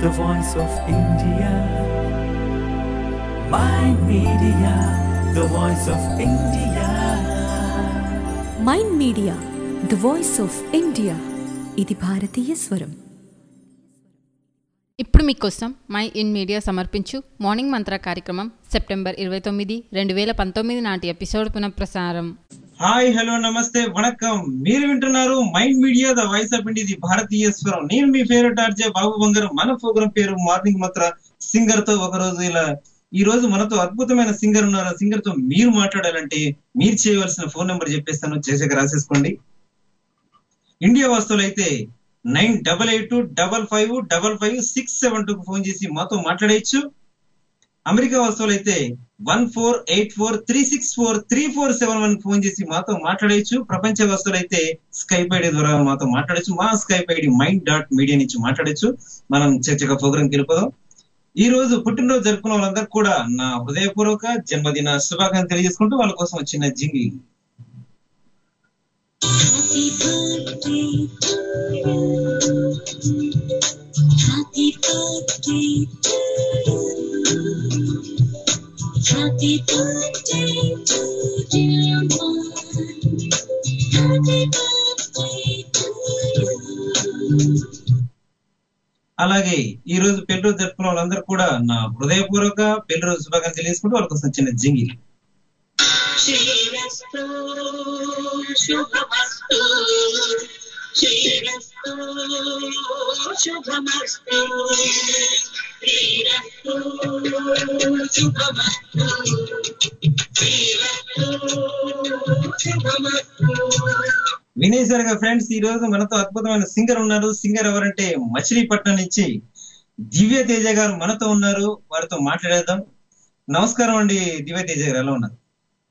the voice of India. My media, the voice of India. Mind media the voice of India ఇది భారతీయ స్వరం ఇప్పుడు మీకోసం mind media సమర్పించు morning మంత్ర కార్యక్రమం సెప్టెంబర్ ఇరవై తొమ్మిది రెండు వేల పంతొమ్మిది నాటి ఎపిసోడ్ పునఃప్రసారం హాయ్ హలో నమస్తే వణకం మీరు వింటున్నారు mind media the voice of India ఇది భారతీయ స్వరం నేను మీ ఫేవరెట్ ఆర్జే బాబు బంగారు మన ప్రోగ్రామ్ పేరు మార్నింగ్ మాత్ర సింగర్ తో ఒక రోజు ఇలా ఈ రోజు మనతో అద్భుతమైన సింగర్ ఉన్నారు ఆ సింగర్ తో మీరు మాట్లాడాలంటే మీరు చేయవలసిన ఫోన్ నెంబర్ చెప్పేస్తాను చేసాక రాసేసుకోండి ఇండియా వాస్తువులు అయితే nine double eight double five double five six seven two phone చేసి మాతో మాట్లాడేయచ్చు అమెరికా వస్తువులు అయితే one four eight four three six four three four seven one phone చేసి మాతో మాట్లాడేయచ్చు ప్రపంచ వస్తువులు అయితే స్కైప్ ఐడి ద్వారా మాతో మాట్లాడచ్చు మా Skype ID mind dot media నుంచి మాట్లాడచ్చు మనం చర్చగా ప్రోగ్రామ్ వెళ్ళిపోదాం ఈ రోజు పుట్టినరోజు జరుపుకున్న వాళ్ళందరూ కూడా నా హృదయపూర్వక జన్మదిన శుభాకాంక్షలు తెలియజేసుకుంటూ వాళ్ళ కోసం వచ్చిన జింగి Happy birthday to you. Happy birthday to dear one. Happy birthday to you. అలాగే ఈ రోజు పెళ్లి రోజు జరుపుకున్న వాళ్ళందరూ కూడా నా హృదయపూర్వక పెళ్లి రోజు శుభాకాంక్షలు తెలియజేసుకుంటూ వాళ్ళ కోసం చిన్న జింగి శ్రీరస్తు శుభమస్తు శ్రీరస్తు శుభమస్తు శ్రీరస్తు శుభమస్తు శ్రీరస్తు శుభమస్తు వినేశారు కదా ఫ్రెండ్స్ ఈ రోజు మనతో అద్భుతమైన సింగర్ ఉన్నారు సింగర్ ఎవరంటే మచిలీపట్నం నుంచి దివ్య తేజ గారు మనతో ఉన్నారు వారితో మాట్లాడేద్దాం నమస్కారం అండి దివ్య తేజ గారు ఎలా ఉన్నారు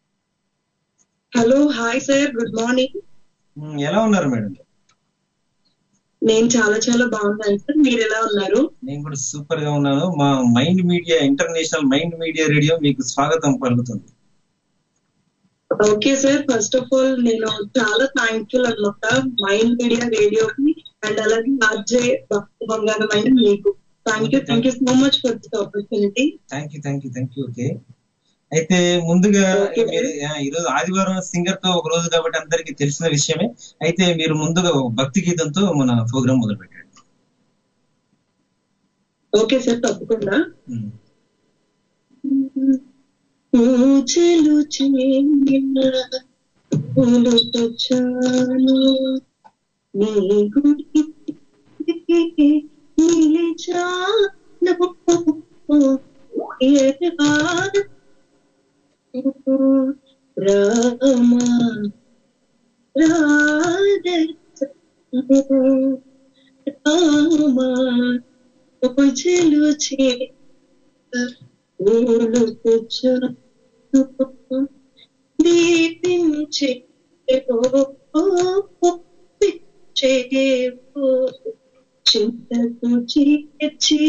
hello hi sir good morning um, ఎలా ఉన్నారు మేడం నేను చాలా చాలా బాగున్నాను సార్ మీరు ఎలా ఉన్నారు నేను కూడా సూపర్ గా ఉన్నాను మా mind media international mind media radio మీకు స్వాగతం పలుకుతుంది okay sir first of all నేను చాలా థ్యాంక్ఫుల్ అనమాట మైండ్ మీడియా రేడియోకి అండ్ అలాగే ఆర్జే భక్తి బంగారం అయిన మీకు thank you thank you so much for this opportunity thank you thank you thank you okay అయితే ముందుగా Okay. మీరు ఆ, ఈ రోజు ఆదివారం సింగర్ తో ఒక రోజు కాబట్టి అందరికీ తెలిసిన విషయమే అయితే మీరు ముందుగా ఒక భక్తి గీతంతో మన ప్రోగ్రామ్ మొదలు పెట్టండి ఓకే సార్ తప్పకుండా ఉమ్. పూజలు చేయన పూలు తెచ్చాను నీ గుడి నిలిచాను ఎరగాను రామ రాధ రామ పూజలు చే పూలు తెచ్చాను దీపించే చేవో చింతకు చేర్చి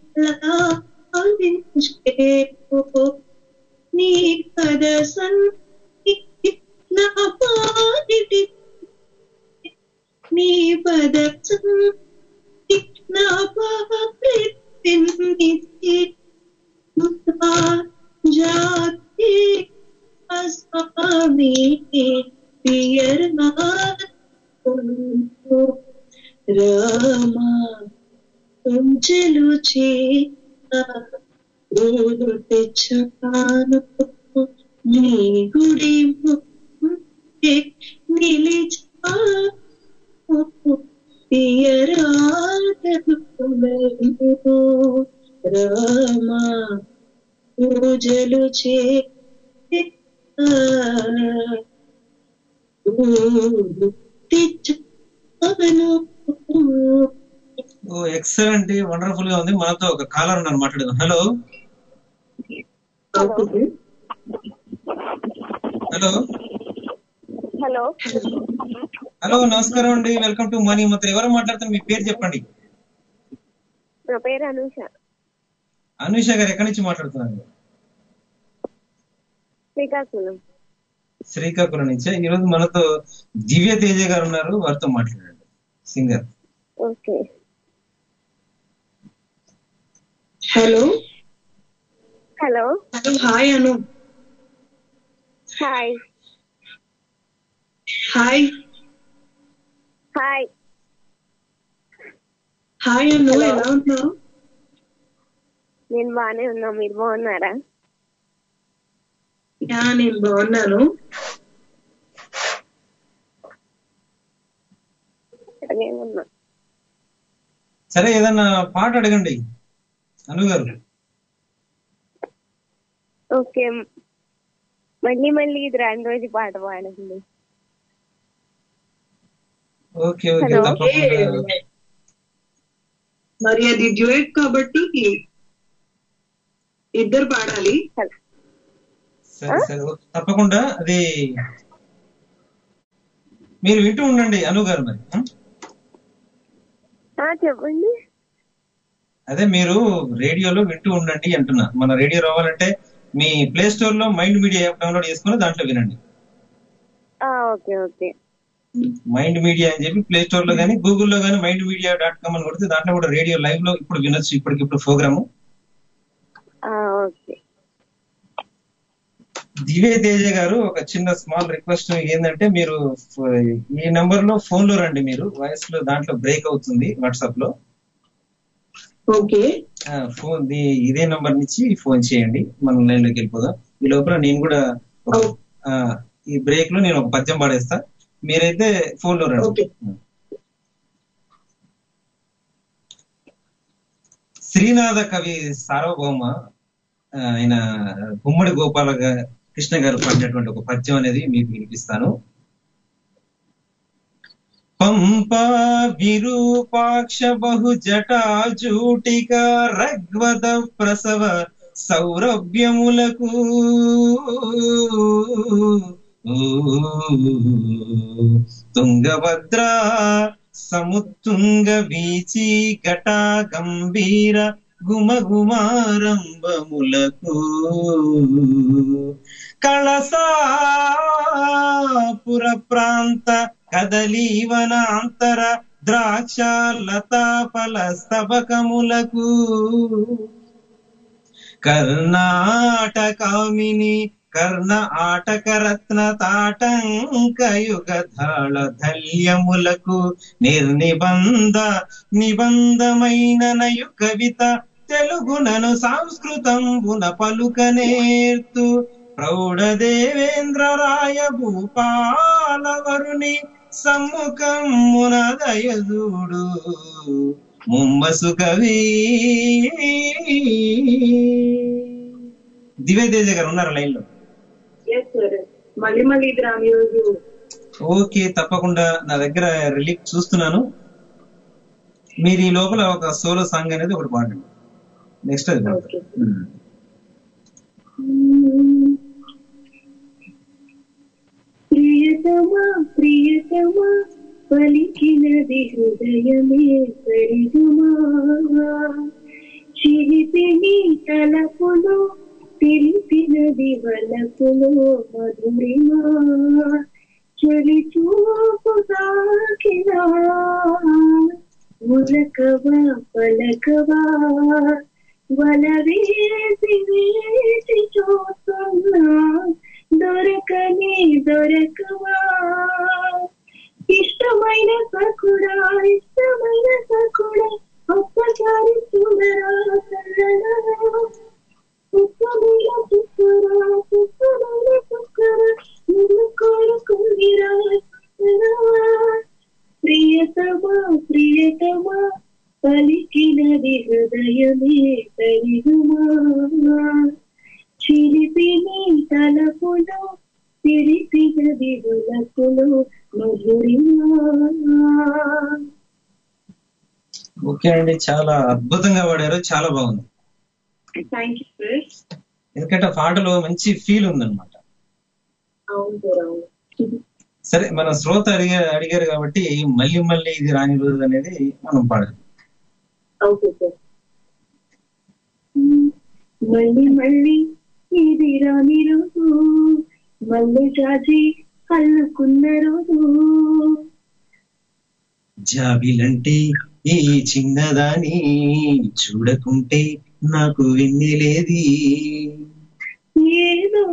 లాలించేవో నీ పద సన్నిధి నా పాదిటి నీ పద సన్నిధి నా పాప్రితినిధి జాతి అస్వామి పియర్ రామ కుంచెలు చేరు తెచ్చాను నీ గుడి ముందే నిలిచాను పియరాదను రామ పూజలు చే తెచ్చాను ఓ ఎక్సలెంట్ వండర్ఫుల్ గా ఉంది మనతో ఒక కాలర్ ఉన్నారు మాట్లాడదాం హలో హలో హలో హలో నమస్కారం అండి వెల్కమ్ టు మనీ మంత్రి ఎవరు మాట్లాడుతున్నారు మీ పేరు చెప్పండి నా పేరు అనూష అనుష గారు ఎక్కడి నుంచి మాట్లాడుతున్నారు శ్రీకాకుళం శ్రీకాకుళం నుంచి ఈ రోజు మనతో దివ్య తేజ గారు ఉన్నారు వారితో మాట్లాడండి singer okay hello hello hello hi Anu hi hi hi hi Anu Hello. ఎలా ఉన్నావు నేను బాగానే ఉన్నా మీరు బాగున్నారా యా నేను బాగున్నాను అలాగే ఉన్నా సరే ఏదన్నా పాట అడగండి అను గారు ఓకే మళ్ళీ మళ్ళీ ఇది రెండు రోజు పాట పాడండి ఓకే ఓకే Hello. తప్పకుండా మరి అది డ్యూయట్ కాబట్టి ఇద్దరు పాడాలి సరే సరే ఓకే. తప్పకుండా అది మీరు వింటూ ఉండండి అను గారు మరి ఉం? ఆ, చెప్పండి అదే మీరు రేడియోలో వింటూ ఉండండి అంటున్నా మన రేడియో రావాలంటే మీ ప్లే స్టోర్ లో మైండ్ మీడియా యాప్ డౌన్లోడ్ చేసుకుని దాంట్లో వినండి ఆ, ఓకే ఓకే మైండ్ మీడియా అని చెప్పి ప్లే స్టోర్ లో కానీ గూగుల్లో కానీ మైండ్ మీడియా డాట్ కామ్ అని కొడితే దాంట్లో కూడా రేడియో లైవ్ లో ఇప్పుడు వినొచ్చు ఇప్పటికిప్పుడు ప్రోగ్రాము ఆ, ఓకే దివ్య తేజ గారు ఒక చిన్న స్మాల్ రిక్వెస్ట్ ఏంటంటే మీరు ఫ- ఈ నంబర్ లో ఫోన్ లో రండి మీరు వాయిస్ లో దాంట్లో బ్రేక్ అవుతుంది వాట్సాప్ లో ఓకే ఆ, ఫోన్ ది- ఇదే నంబర్ నుంచి ఫోన్ చేయండి మనం లైన్ లోకి వెళ్ళిపోదాం ఈ లోపల నేను కూడా ఒక- ఆ, ఈ బ్రేక్ లో నేను ఒక పద్యం పాడేస్తా మీరైతే ఫోన్ లో రండి ఓకే. శ్రీనాథ కవి సార్వభౌమ ఆ, ఆయన గుమ్మడి గోపాల గా- కృష్ణ గారు పాడినటువంటి ఒక పద్యం అనేది మీకు వినిపిస్తాను పంపా విరూపాక్ష బహు జటా జూటిక రగ్వద ప్రసవ సౌరభ్యములకు తుంగభద్ర సముత్తుంగ వీచి ఘటా గంభీర గుమగుమారంభములకు కళసాపుర ప్రాంత కదలీవనాంతర ద్రాక్ష లతా ఫల స్తబకములకు కర్ణాటకామిని కర్ణ ఆటక రత్న తాటంకయుగ ధాళ ధల్యములకు నిర్నిబంధ నిబంధమైన నయు కవిత తెలుగునను సంస్కృతంబున పలుకనేర్తు ప్రౌఢదేవేంద్ర రాయ భూపాలవరుని సమ్ముఖమున దయదూడు ముమ్మసు కవి దివ్యతేజ గారు ఉన్నారు లైన్ లో ఎస్ సార్ మళ్ళీ మళ్ళీ ఇది రాని రోజు ఓకే తప్పకుండా నా దగ్గర రిలీఫ్ చూస్తున్నాను మీరు ఈ లోపల ఒక సోలో సాంగ్ అనేది ఒకటి పాడండి నెక్స్ట్ అది పాడతారు. ఓకే. ఉమ్. ప్రియతమా ప్రియతమా పలికినది హృదయమే సరిగుమా చిలిపిని తలపులో తెలిపినది వలపులో మధురిమా చలి చూపు తాకినా ఉలకవా పలకవా వల వేసి వేసి చూస్తున్నా దొరకని దొరకవా ఇష్టమైన సకుడా ఇష్టమైన సకుడా ఒక్కసారి చూడరా చల్లరా పుస్తమైన పుస్తరా పుస్తమైన పుస్తరా నిన్ను కోరుకుందిరా సుందరా. ప్రియతమా ప్రియతమా పలికినది హృదయమే తరిగుమా చిలిపిని తలపులో తిరిపినది ఉలకులో మధురిమా ఓకే అండి చాలా అద్భుతంగా పాడారు చాలా బాగుంది థ్యాంక్ యూ సార్ ఎందుకంటే ఆ పాటలో మంచి ఫీల్ ఉందన్నమాట అవును సార్ అవును సరే మన శ్రోత అడిగా అడిగారు కాబట్టి మళ్ళీ మళ్ళీ ఇది రాని రోజు అనేది మనం పాడాలి ఓకే సార్ మళ్ళీ మళ్ళీ ఇది రాని రోజు మళ్ళీ జాజి అల్లుకున్న రోజు జాబిలంటే ఈ చిన్నదాని చూడకుంటే నాకు వెన్నెలేది ఏదో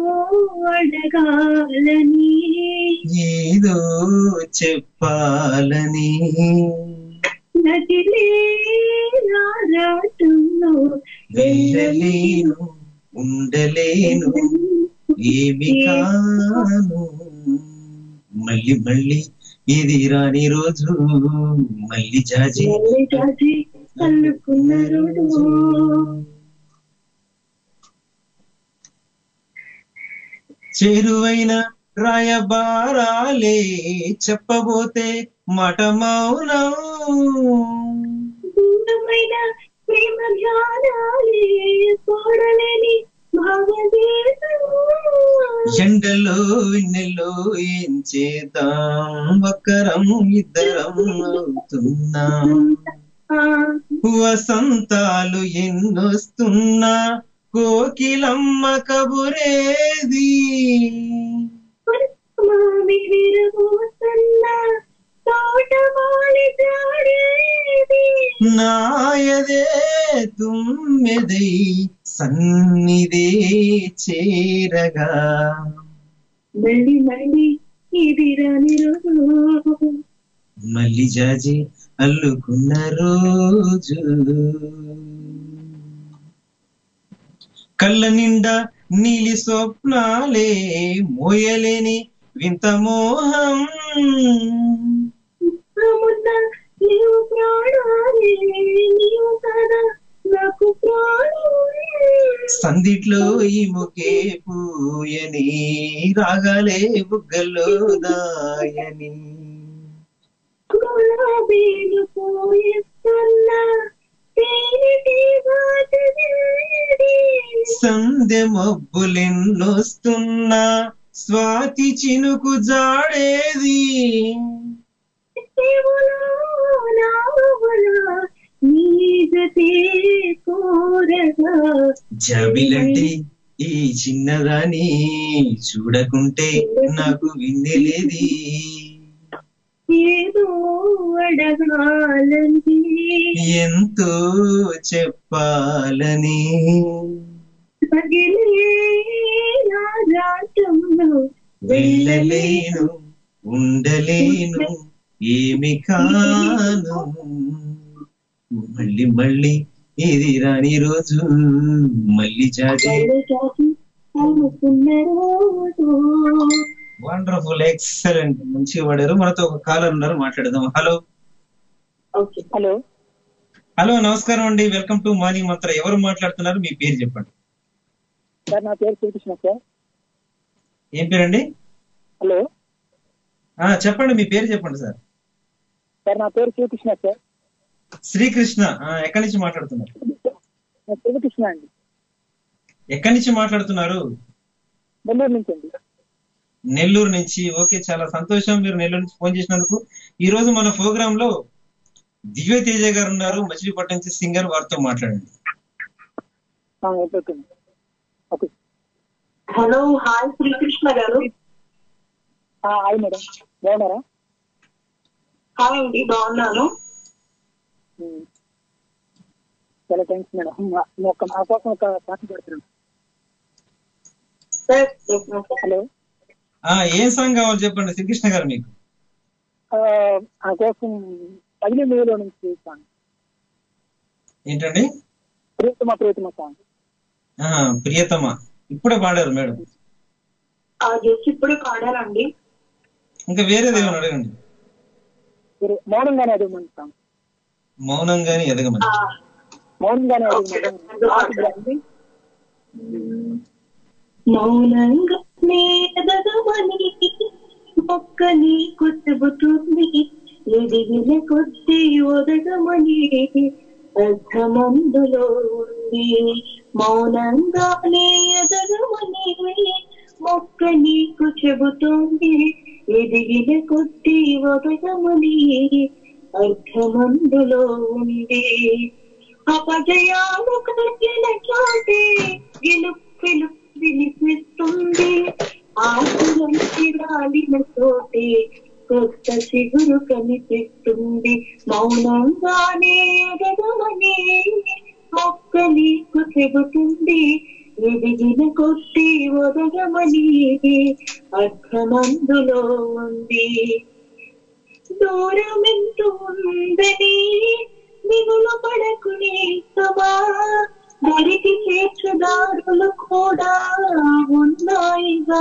అడగాలని ఏదో చెప్పాలని నదిలే రారాటంలో వెళ్ళలేను ఉండలేను ఏమి కాను మళ్ళీ మళ్ళీ ఇది రాని రోజు మళ్ళీ జాజి వెళ్ళి జాజి అల్లుకున్న రోజు చేరువైన రాయబారాలే చెప్పబోతే మాట మౌనం దూరమైన ప్రేమ ధ్యానాలే చూడలేని భావదేశం ఎండలో వెన్నెల్లో ఏం చేద్దాం ఒక్కరం ఇద్దరం అవుతున్నాం వసంతాలు ఎన్నొస్తున్నా కోకిలమ్మ కబురేది మామి విరబోతున్న తోటమాలి జాడేది నాయదే తుమ్మెదై సన్నిదే చేరగా మళ్ళీ మళ్ళీ ఇది రాని రోజు మళ్ళీ జాజి అల్లుకున్న రోజు కళ్ళ నిండా నీలి స్వప్నాలే మోయలేని వింత మోహం మున్న నీవు ప్రాణాలే నీవు కదా నాకు ప్రాణం సందిట్లో ఈ ముకే పూయని రాగాలే బుగ్గల్లో దాయని గులాబీలు పోయిస్తున్న తేనెటి వాటవేడి సంధ్య మబ్బులెన్నొస్తున్నా స్వాతి చినుకు జాడేది కేవలో నావల నీజతే కోరగా జాబిలంటే ఈ చిన్నదాని చూడకుంటే నాకు విన్నెలేది ఏదో అడగాలని ఎంతో చెప్పాలని పగిలే రాజాటంలో వెళ్ళలేను ఉండలేను ఏమి కాను మళ్ళీ మళ్ళీ ఇది రాని రోజు మళ్ళీ జాజి వెళ్ళచాచి అమ్ముకున్న రోజు వండర్ఫుల్ ఎక్సలెంట్ మంచిగా పడారు మనతో ఒక కాలర్ ఉన్నారు మాట్లాడదాం హలో ఓకే హలో హలో నమస్కారం అండి వెల్కమ్ టు మార్నింగ్ మంత్ర ఎవరు మాట్లాడుతున్నారు మీ పేరు చెప్పండి సార్ నా పేరు శ్రీకృష్ణ సార్ ఏం పేరండి హలో ఆ చెప్పండి మీ పేరు చెప్పండి సార్ సార్ నా పేరు శ్రీకృష్ణ సార్ శ్రీకృష్ణ ఆ, ఎక్కడి నుంచి మాట్లాడుతున్నారు నా శ్రీకృష్ణ అండి ఎక్కడి నుంచి మాట్లాడుతున్నారు నెల్లూరు నుంచి అండి నెల్లూరు నుంచి ఓకే చాలా సంతోషం మీరు నెల్లూరు నుంచి ఫోన్ చేసినందుకు ఈ రోజు మన ప్రోగ్రామ్ లో దివ్య తేజ గారు ఉన్నారు మచిలీపట్నం నుంచి సింగర్ వారితో మాట్లాడండి ఆ, okay okay okay hello hi Srikrishna గారు ఆ, హాయ్ మేడం బాగున్నారా హాయ్ అండి బాగున్నాను ఉమ్. చాలా థ్యాంక్స్ మేడం మా- మా ఒక్క మా కోసం ఒక పాట పెడుతున్నాను సార్ హలో ఆ ఏం సాంగ్ కావాలి చెప్పండి శ్రీకృష్ణ గారు మీకు ఆ, నా కోసం పదిహేను మేలో నుంచి సాంగ్ ఏంటండి ప్రియతమ ప్రియతమ సాంగ్ ఆ ప్రియతమ ఇప్పుడే పాడారు మేడం ఆ జస్ట్ ఇప్పుడే పాడానండి ఇంకా వేరేది ఏమైనా అడగండి సరే, మౌనంగానే అడగమని సాంగ్ మౌనంగానే ఎదగమని ఆ, మౌనంగానే అడగమని మౌనంగా నేదగమని ఒక్క నీకు చెబుతుంది ఎదిగిన కొద్ది ఒదగమని అర్థమందులో ఉంది మౌనంగానే ఎదగమని మొక్క నీకు చెబుతోంది ఎదిగిన కొద్ది ఒదగమని అర్థమందులో ఉంది అపజయాలు కలిగిన చోటే గెలుపు వినిపిస్తుంది ఆకులం రాలిన చోటే కొత్త చిగురు కనిపిస్తుంది మౌనంగానే ఎదగమని మొక్క నీకు చెబుతుంది ఎదిగిన కొద్ది ఒదగమని అర్థమందులో ఉంది దూరం ఎంత ఉందని దిగులు పడకునే సమా దరికి చేర్చుదారులు కూడా ఉన్నాయిగా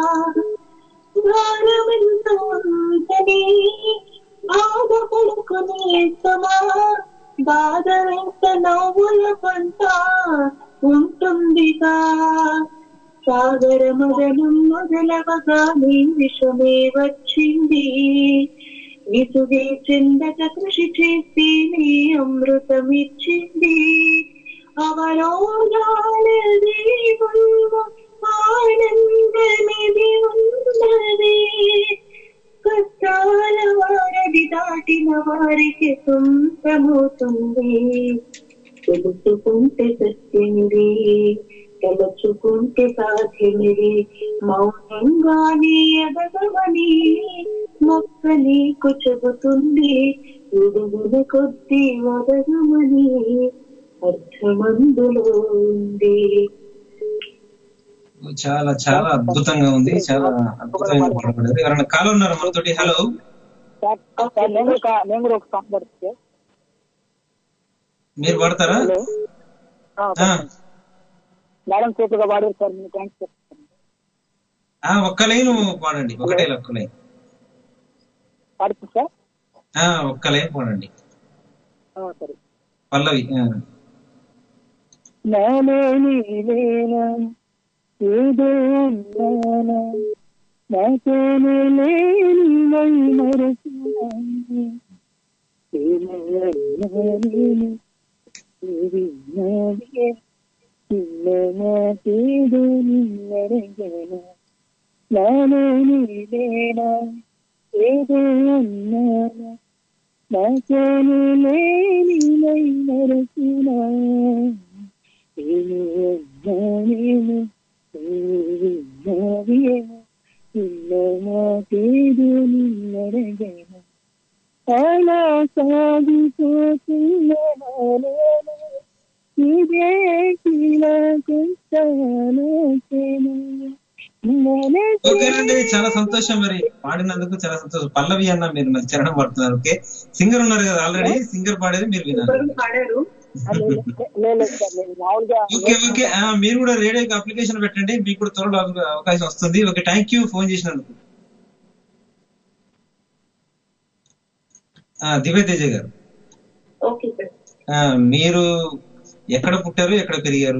భారం ఎంత ఉందని బాధపడుకునే సమా బాధ ఎంత నవ్వుల పంట ఉంటుందిగా సాగర మదనం మొదలవగా నీ విషమే వచ్చింది విసుగే చెందక కృషి చేసి నీ అమృతం ఇచ్చింది అవరోధాల దేవుడు ఆనందమిది ఉన్నది కష్టాల వారది దాటిన వారికి సొంతమవుతుంది తెలుసుకుంటే సత్యమిది తలచుకుంటే సాధ్యమిది మౌనంగానే ఎదగవని మొక్క నీకు చెబుతుంది ఎదుగున కొద్ది వదగమని అర్థమందులో ఉంది చాలా చాలా అద్భుతంగా ఉంది చాలా అద్భుతమైన పాట పాడారు ఎవరైనా కాల్ ఉన్నారు మనతోటి హలో సార్ సార్ నేను ఒక నేను కూడా ఒక సాంగ్ పడుతుంది మీరు పాడతారా హలో ఆ, మేడం సూపర్గా పాడారు సార్ మీకు థ్యాంక్స్ చెప్తాను ఆ, ఒక్క లైన్ పాడండి ఒకటే ఒక్క లైన్ పాడుతుంది సార్ ఆ, ఒక్క లైన్ పాడండి ఆ, సరే పల్లవి ఆ. నాలో నీవేనా ఏదో ఉన్నానా నాతోనే లేని వై మరచాను ఏమన్నాను ఏది నాదే నిన్న మాటేదో నిన్నరగనా నాలో నీవేనా ఏదో ఉన్నానా నాతోనే లేని వై మరచునా ఏమో ఏమో నిన్న మాటేదో నిన్నరగనా అలా సాగిపోతున్న నాలోన ఇదే ఓకేనండి చాలా సంతోషం మరి పాడినందుకు చాలా సంతోషం పల్లవి అన్న మీరు మరి చరణం పడుతున్నారు ఓకే సింగర్ ఉన్నారు కదా ఆల్రెడీ సింగర్ పాడేది మీరు వినాలి పాడారు మామూలుగా ఓకే ఓకే ఆ, మీరు కూడా రేడియోకి అప్లికేషన్ పెట్టండి మీకు కూడా త్వరలో అవ- అవకాశం వస్తుంది ఓకే థ్యాంక్ యూ ఫోన్ చేసినందుకు ఆ, దివ్య తేజ గారు ఓకే సార్ ఆ, మీరు ఎక్కడ పుట్టారు ఎక్కడ పెరిగారు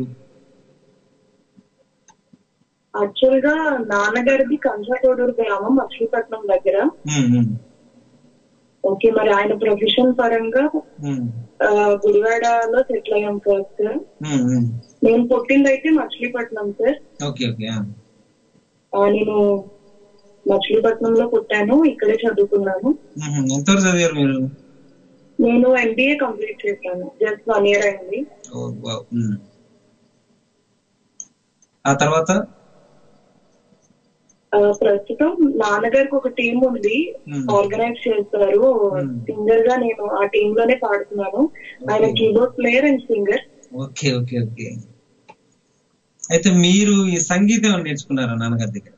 యాక్చువల్ గా నాన్నగారిది కంచకోడూరు గ్రామం మచిలీపట్నం దగ్గర ఉమ్, ఉమ్, ఓకే మరి ఆయన ప్రొఫెషన్ పరంగా ఉమ్, ఆ, గుడివాడలో సెటిల్ అయ్యాం ఫస్ట్ ఉమ్, ఉమ్. నేను పుట్టింది అయితే మచిలీపట్నం సార్ ఓకే ఓకే ఆ. ఆ, నేను మచిలీపట్నంలో పుట్టాను ఇక్కడే చదువుకున్నాను ఉహు, ఎంతవరకు చదివారు మీరు నేను ఎంబీఏ కంప్లీట్ చేశాను జస్ట్ వన్ ఇయర్ అయింది ఓ, వావ్. ఉమ్. ఆ తర్వాత ఆ, ప్రస్తుతం నాన్నగారికి ఒక టీం ఉంది Hmm. ఆర్గనైజ్ చేస్తారు Hmm. సింగర్ గా నేను ఆ టీమ్ లోనే పాడుతున్నాను ఆయన Okay. Keyboard player and singer okay okay okay అయితే మీరు ఈ సంగీతం ఏమైనా నేర్చుకున్నారా నాన్నగారి దగ్గర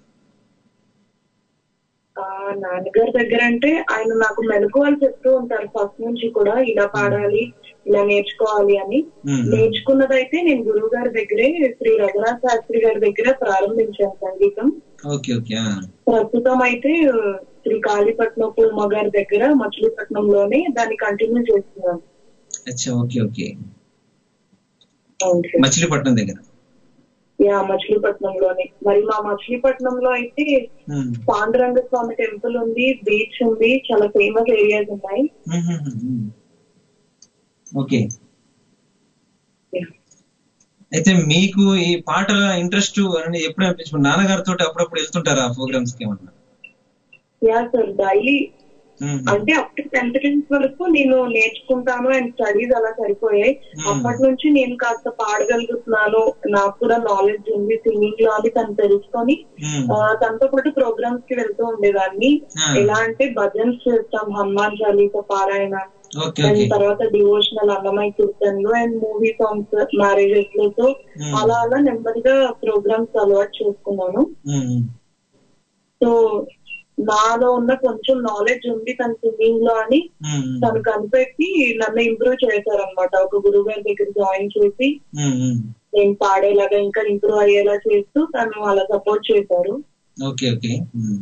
నాన్నగారి దగ్గర అంటే ఆయన నాకు మెలకువలు చెప్తూ ఉంటారు ఫస్ట్ నుంచి కూడా ఇలా పాడాలి ఇలా నేర్చుకోవాలి అని Hmm. నేర్చుకున్నదైతే నేను గురువు గారి దగ్గరే శ్రీ రఘునాథ్ శాస్త్రి గారి దగ్గర ప్రారంభించాను సంగీతం ఓకే ఓకే ఆ. ప్రస్తుతం అయితే శ్రీ కాళీపట్నం పూర్మ గారి దగ్గర మచిలీపట్నంలోనే దాన్ని కంటిన్యూ చేస్తున్నాను అచ్చా ఓకే ఓకే అవును సార్. మచిలీపట్నం దగ్గర యా మచిలీపట్నంలోనే మరి మా మచిలీపట్నంలో అయితే ఉమ్. పాండురంగ స్వామి టెంపుల్ ఉంది బీచ్ ఉంది చాలా ఫేమస్ ఏరియాస్ ఉన్నాయి ఉహు, ఉమ్. Okay Yeah. అయితే మీకు ఈ పాటల ఇంట్రెస్ట్ అని ఎప్పుడు అనిపించుకుంటు నాన్నగారితో అప్పుడప్పుడు వెళ్తుంటారా ప్రోగ్రామ్స్ కి ఏమన్నా యా సార్ డైలీ ఉమ్. అంటే అప్ టు టెన్త్ క్లాస్ వరకు నేను నేర్చుకుంటాను అండ్ స్టడీస్ అలా సరిపోయాయి Hmm. అప్పటి నుంచి నేను కాస్త పాడగలుగుతున్నాను నాకు కూడా నాలెడ్జ్ ఉంది సింగింగ్ లో అని తను తెలుసుకొని ఉమ్. ఆ, తనతో పాటు ప్రోగ్రామ్స్ కి వెళ్తూ ఉండేదాన్ని Ah. ఎలా అంటే భజన్స్ చేస్తాం హనుమాన్ చాలీస పారాయణ ఓకే అండ్ ఓకే తర్వాత డివోషనల్ అన్నమయ్య కీర్తనలు అండ్ మూవీ సాంగ్స్ మ్యారేజెస్ లో సో Hmm. అలా అలా నెమ్మదిగా ప్రోగ్రామ్స్ అలవాటు చేసుకున్నాను ఉమ్, సో నాలో ఉన్న కొంచెం నాలెడ్జ్ ఉంది తన సింగింగ్ లో అని ఉమ్, ఉమ్, తను కనిపెట్టి నన్ను ఇంప్రూవ్ చేశారన్నమాట ఒక గురువు గారి దగ్గర జాయిన్ చేసి ఉమ్, ఉమ్. నేను పాడేలాగా ఇంకా ఇంప్రూవ్ అయ్యేలా చేస్తూ తను అలా సపోర్ట్ చేశారు ఓకే ఓకే ఉమ్.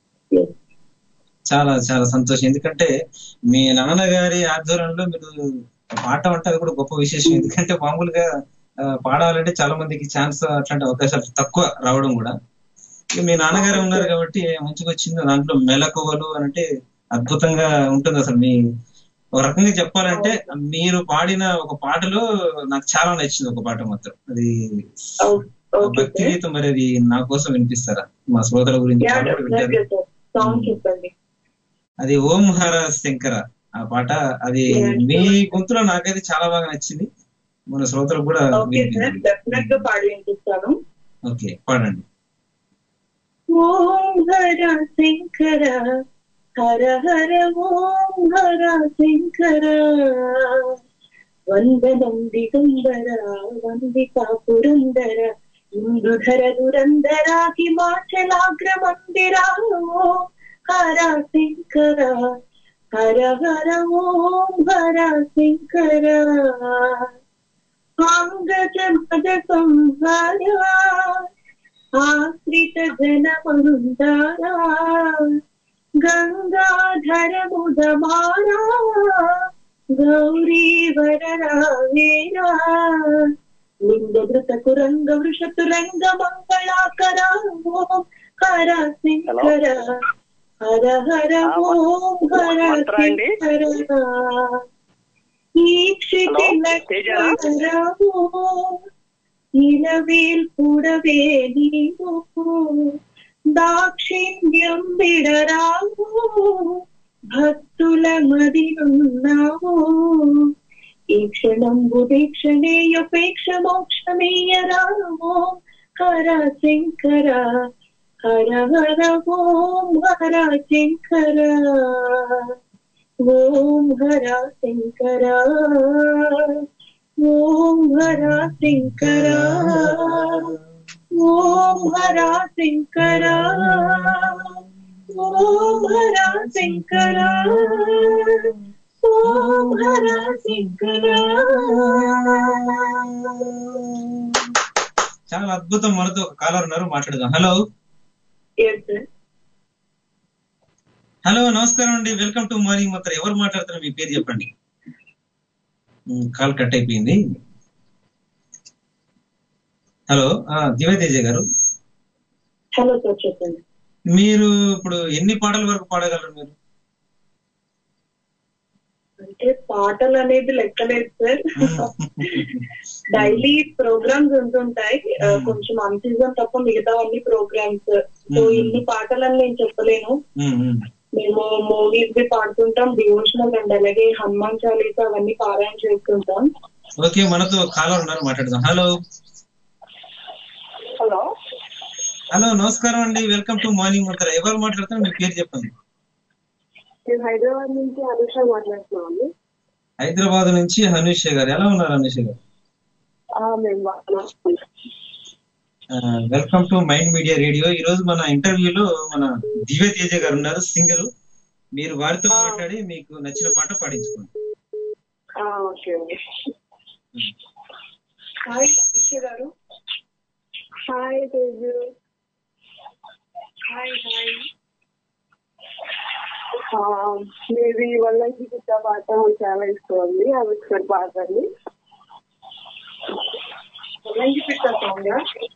చాలా చాలా సంతోషం ఎందుకంటే మీ నాన్నగారి ఆధ్వర్యంలో మీరు పాట అంటే అది కూడా గొప్ప విశేషం ఎందుకంటే మామూలుగా ఆ, పాడాలంటే చాలా మందికి ఛాన్స్ అట్లాంటి అవకాశాలు తక్కువ రావడం కూడా ఇక మీ నాన్నగారే ఉన్నారు కాబట్టి మంచిగా వచ్చింది దాంట్లో మెలకువలు అని అంటే అద్భుతంగా ఉంటుంది అసలు మీ ఒక రకంగా చెప్పాలంటే మీరు పాడిన ఒక పాటలో నాకు చాలా నచ్చింది ఒక పాట మాత్రం అది ఆ ఓకే భక్తి గీతం మరి అది నా కోసం వినిపిస్తారా మా శ్రోతల గురించి యా వాళ్ళు కూడా వింటారు సార్ సాంగ్ చెప్పండి అది ఓం హర శంకర ఆ పాట అది Yeah. మీ గొంతులో నాకైతే చాలా బాగా నచ్చింది మన శ్రోతలకు కూడా ఓకే సార్ వినిపించింది డెఫినెట్ గా పాడి వినిపిస్తాను ఓకే పాడండి ఓం హర శంకర హర హర ఓం హర శంకర వందనం దిగంబర వందిత పురందర ఇందుధర దురందర హిమాచలాగ్ర మందిర ఓం హర శంకర హర హర ఓం హర శంకర అంగజ పద సంహార ఆశ్రిత జనమందారా గంగాధర ముదమారా గౌరీ వరరావేరా లింగధృత కురంగ వృషతురంగ మంగళాకర ఓం హర శంకర హర హర ఓం హర మంత్రా అండి? శంకర ఈక్షితి హలో, తేజానా? నక్షరావు ఇలవేల్ కూడవే నీవు దాక్షిణ్యం విడరావు భక్తుల మదినున్నావు ఈ క్షణంబు దీక్షణేయపేక్ష మోక్షమేయరాము హర శంకర హర హర ఓం హర శంకర ఓం హర శంకర ఓం హర శంకర ఓం హర శంకర ఓం హర శంకర ఓం హర శంకర చాలా అద్భుతం మనతో ఒక కాలర్ ఉన్నారు మాట్లాడదాం హలో ఎస్ సార్ హలో నమస్కారం అండి వెల్కమ్ టు మార్నింగ్ మాత్రం ఎవరు మాట్లాడుతున్నారు మీ పేరు చెప్పండి ఉమ్, కాల్ కట్ అయిపోయింది హలో ఆ, దివ్యతేజ గారు హలో సార్ చెప్పండి మీరు ఇప్పుడు ఎన్ని పాటల వరకు పాడగలరు మీరు అంటే పాటలు అనేది లెక్కలేదు సార్ డైలీ ప్రోగ్రామ్స్ ఉంటుంటాయి ఆ, Hmm. కొంచెం అన్ సీజన్ తప్ప మిగతావన్నీ ప్రోగ్రామ్స్ సో Hmm. ఇన్ని పాటలని నేను చెప్పలేను ఉమ్, ఉమ్. మేము మూవీస్ వి పాడుతుంటాం డివోషనల్ అండ్ అలాగే హనుమాన్ చాలీసా అవన్నీ పారాయణ చేస్తుంటాం ఓకే మనతో కాలర్ ఉన్నారు మాట్లాడదాం హలో హలో హలో నమస్కారం అండి వెల్కమ్ టు మార్నింగ్ మంత్ర ఎవరు మాట్లాడుతున్నారు మీ పేరు చెప్పండి నేను హైదరాబాద్ నుంచి అనుష మాట్లాడుతున్నాను హైదరాబాద్ నుంచి హనీష్ గారు ఎలా ఉన్నారు హనీష్ గారు మేము welcome to mind media radio ఈ రోజు మన ఇంటర్వ్యూలో మన దివ్య తేజ గారు ఉన్నారు సింగర్ మీరు వారితో మాట్లాడి మీకు నచ్చిన పాట పాడించుకోండి ఓకే హాయ్ అనుష గారు హాయ్ తేజు హాయ్ హాయ్ మీది వల్లంకి గుట్ట పాట నాకు చాలా ఇష్టం అండి అది ఒకసారి పాడండి వల్లంకి పిట్ట సాంగ్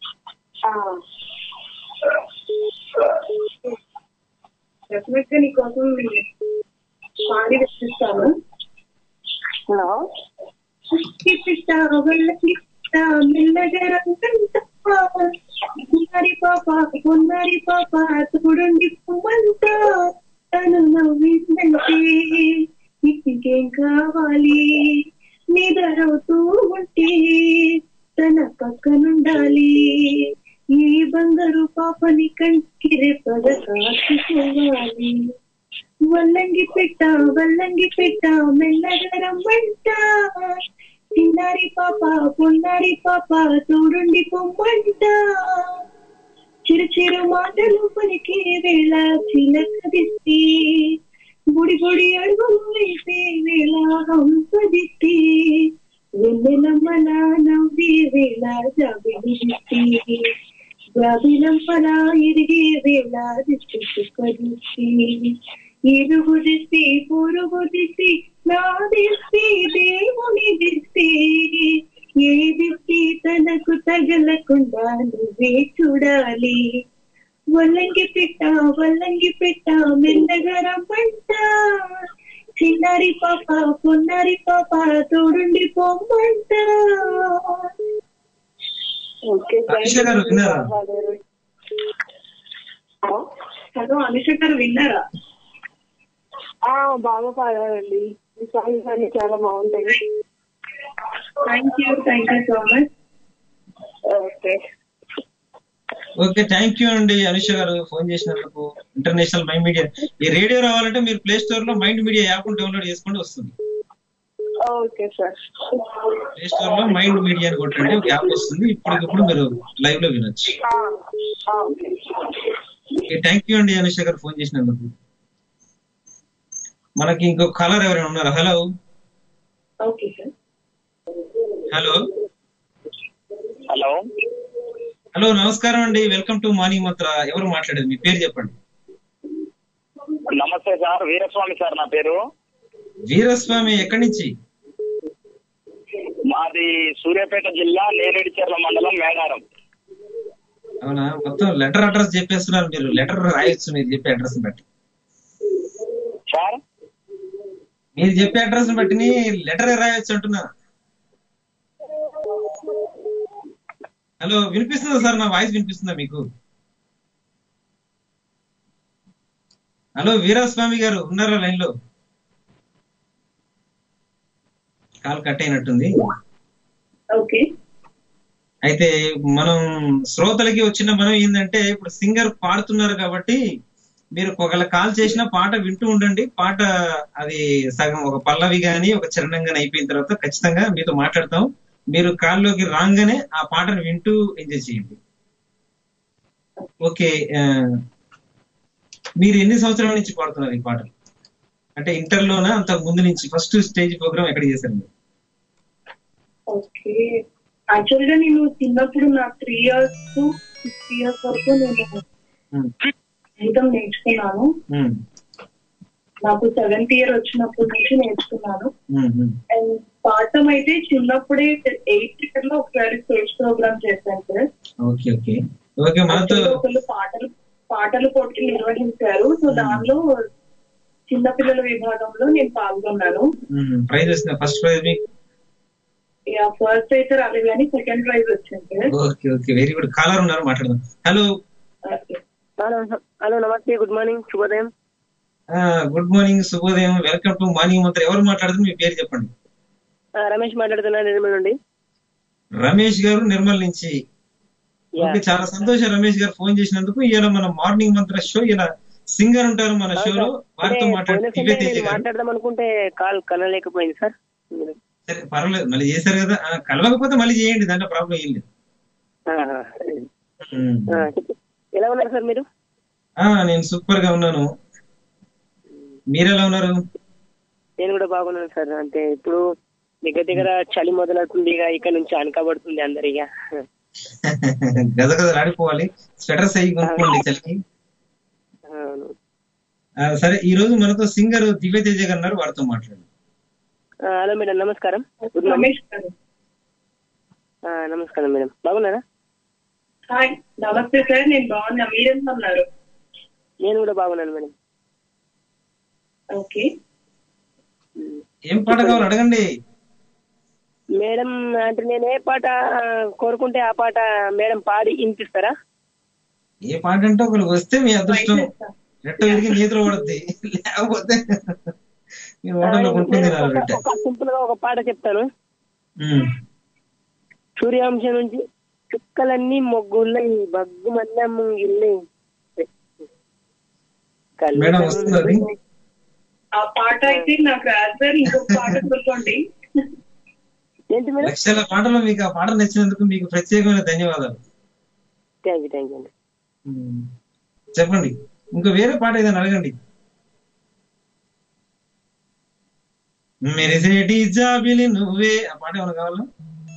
డెఫినెట్ గా నీకోసం పాడి వినిపిస్తాను హలో పిచ్చి పిట్ట వల్లకి పిట్ట మెల్లగా రంగంట ఉన్నరి పాప ఉన్నరి పాప తోడుండి పువ్వంట తను నవ్విందంటే ఇంకేం కావాలి నిద్రవుతూ ఉంటే తన పక్కనుండాలి ఈ బంగారు పాపని కంటికి రేపద కాచుకోవాలి వల్లంగి పెట్ట వల్లంగి పెట్ట మెల్లగా రమ్మంట చిన్నారి పాప పొన్నారి పాప తోడుండి పొమ్మంట చిరు చిరు మాటలు పలికే వేళ చిలకదిస్తే గుడి గుడి అడుగులు వేసే వేళ హంసదిస్తే వెన్నెలమ్మల నవ్వే వేళ జాబిలిస్తే జాబిలంపల ఎదిగే వేళ దిష్టి ఇరుగు దిస్తే పొరుగు దిస్తే నా దిస్తే దేవుని దిస్తే ఏ దిస్తే తనకు తగలకుండా నువ్వే చూడాలి వల్లంగి పెట్ట వల్లంగి పెట్ట మెల్లగా రమ్మంట చిన్నారి పాప పొన్నారి పాప తోడుండి పొమ్మంట ఓకే అనుష గారు విన్నారా హలో అనుష గారు విన్నారా ఆ, బాగా పాడారండి ఈ సాంగ్స్ అన్ని చాలా బాగుంటాయి thank you thank you so much okay okay thank you అండి అనుష గారు ఫోన్ చేసినందుకు ఇంటర్నేషనల్ మైండ్ మీడియా ఈ రేడియో రావాలంటే మీరు ప్లే స్టోర్ లో మైండ్ మీడియా యాప్ డౌన్లోడ్ చేసుకుంటే వస్తుంది ఓకే సార్ ప్లే స్టోర్ లో మైండ్ మీడియా అని కొట్టండి ఒక యాప్ వస్తుంది ఇప్పటికిప్పుడు మీరు లైవ్ లో వినొచ్చు ఓకే ఓకే థ్యాంక్ యూ అండి అనుష గారు ఫోన్ చేసినందుకు మనకి ఇంకో కలర్ ఎవరైనా ఉన్నారా hello okay sir hello hello hello నమస్కారం అండి వెల్కమ్ టు మార్నింగ్ మంత్ర ఎవరు మాట్లాడేది మీ పేరు చెప్పండి నమస్తే సార్ వీరస్వామి సార్ నా పేరు వీరస్వామి ఎక్కడి నుంచి మాది సూర్యాపేట జిల్లా నేరేడుచెర్ల మండలం మేడారం అవునా మొత్తం లెటర్ అడ్రస్ చెప్పేస్తున్నారు మీరు లెటర్ రాయొచ్చు మీరు చెప్పే అడ్రస్ బట్టి సార్ మీరు చెప్పే అడ్రస్ బట్టి లెటర్ రాయొచ్చు అంటున్నా హలో వినిపిస్తుందా సార్ నా వాయిస్ వినిపిస్తుందా మీకు హలో వీరస్వామి గారు ఉన్నారా లైన్ లో కాల్ కట్ అయినట్టుంది ఓకే అయితే మనం శ్రోతలకి వచ్చిన మనం ఏంటంటే ఇప్పుడు సింగర్ పాడుతున్నారు కాబట్టి మీరు ఒకవేళ కాల్ చేసిన పాట వింటూ ఉండండి పాట అది సగం ఒక పల్లవి గాని ఒక చరణం గాని అయిపోయిన తర్వాత ఖచ్చితంగా మీతో మాట్లాడతాం మీరు కాల్లోకి రాగానే ఆ పాటను వింటూ ఎంజాయ్ చేయండి ఓకే ఆ, మీరు ఎన్ని సంవత్సరాల నుంచి పాడుతున్నారు ఈ పాటలు అంటే ఇంటర్ లోనా అంతకు ముందు నుంచి ఫస్ట్ స్టేజ్ ప్రోగ్రామ్ ఎక్కడ చేశారు మీరు ఓకే యాక్చువల్ గా నేను చిన్నప్పుడు నా three years to six years వరకు నేను ఉమ్, సంగీతం నేర్చుకున్నాను ఉమ్, నాకు సెవెంత్ ఇయర్ వచ్చినప్పటి నుంచి నేర్చుకున్నాను ఉమ్, ఉమ్. అండ్ పాఠం అయితే చిన్నప్పుడే ఎయిత్ ఇయర్ లో ఒకసారి స్టేజ్ ప్రోగ్రామ్ చేశాను సార్ ఓకే ఓకే ఓకే మనతో అందులో ఒకళ్ళు పాటలు పాటలు పోటీలు నిర్వహించారు సో దానిలో చిన్నపిల్లల విభాగంలో నేను పాల్గొన్నాను ప్రైజ్ వచ్చింది ఫస్ట్ ప్రైజ్ మీకు ఇక ఫస్ట్ అయితే రాలేదు కానీ సెకండ్ ప్రైజ్ వచ్చింది sir okay okay very good caller ఉన్నారు మాట్లాడదాం హలో హలో హలో నమస్తే గుడ్ మార్నింగ్ శుభోదయం గుడ్ మార్నింగ్ శుభోదయం వెల్కమ్ టు మార్నింగ్ మంత్రి ఎవరు మాట్లాడుతున్నారు మీ పేరు చెప్పండి ఆ, రమేష్ మాట్లాడుతున్నాను నిర్మల్ నుండి రమేష్ గారు నిర్మల్ నుంచి ఓకే చాలా సంతోషం రమేష్ గారు ఫోన్ చేసినందుకు ఇలా మన మార్నింగ్ మంత్ర షో ఇలా సింగర్ ఉంటారు మన షోలో వారితో మాట్లాడి పోయిన దివ్య సండే తేజ నేను గారు మాట్లాడదాం అనుకుంటే కాల్ కనలేకపోయింది సార్ సరే పర్వాలేదు మళ్ళీ చేశారు కదా ఆ, కలవకపోతే మళ్ళీ చేయండి దాంట్లో ప్రాబ్లం ఏం లేదు ఆహా. ఉమ్. ఆ, చెప్పు. ఎలా ఉన్నారు సార్ మీరు ఆ, నేను సూపర్ గా ఉన్నాను మీరు ఎలా ఉన్నారు నేను కూడా బాగున్నాను సార్ అంటే ఇప్పుడు దగ్గర దగ్గర చలి మొదలవుతుంది ఇక ఇక్కడ నుంచి అనకబడుతుంది అందరిగా గద గద ఆడిపోవాలి స్వెటర్స్ అయ్యి కొనుక్కోండి చలికి అవును ఆ, సరే ఈ రోజు మనతో సింగర్ దివ్య తేజ గారు ఉన్నారు వారితో మాట్లాడు ఆ, హలో మేడం నమస్కారం గుడ్ మార్నింగ్ రమేష్ గారు ఆ, నమస్కారం మేడం బాగున్నారా హాయ్ నమస్తే సార్ నేను బాగున్నా మీరెంత ఉన్నారు నేను కూడా బాగున్నాను మేడం ఓకే ఏం పాట కావాలి అడగండి మేడం అంటే నేను ఏ పాట కోరుకుంటే ఆ పాట మేడం పాడి వినిపిస్తారా ఏ పాట అంటే ఒకరు వస్తే మీ అదృష్టం రెట్ట విరిగి నీతిలో పడుద్ది లేకపోతే మీ ఓటర్లో కొనుక్కుంది నేను ఒక- బిడ్డ ఒక సింపుల్ గా ఒక పాట చెప్తాను ఉమ్. సూర్యాంశం నుంచి చుక్కలన్నీ మొగ్గుల్లై బగ్గుమల్ల ముంగిల్లై మేడం వస్తుంది అది ఆ పాట అయితే నాకు రాదు సార్ ఇంకొక పాట కోరుకోండి ఏంటి మేడం లక్షల పాటలు మీకు ఆ పాట నచ్చినందుకు మీకు ప్రత్యేకమైన ధన్యవాదాలు థ్యాంక్ యూ థ్యాంక్ యూ అండి ఉమ్. చెప్పండి ఇంకా వేరే పాట ఏదైనా అడగండి మెరిసేటి జాబిలి నువ్వే ఆ పాట ఏమైనా కావాలా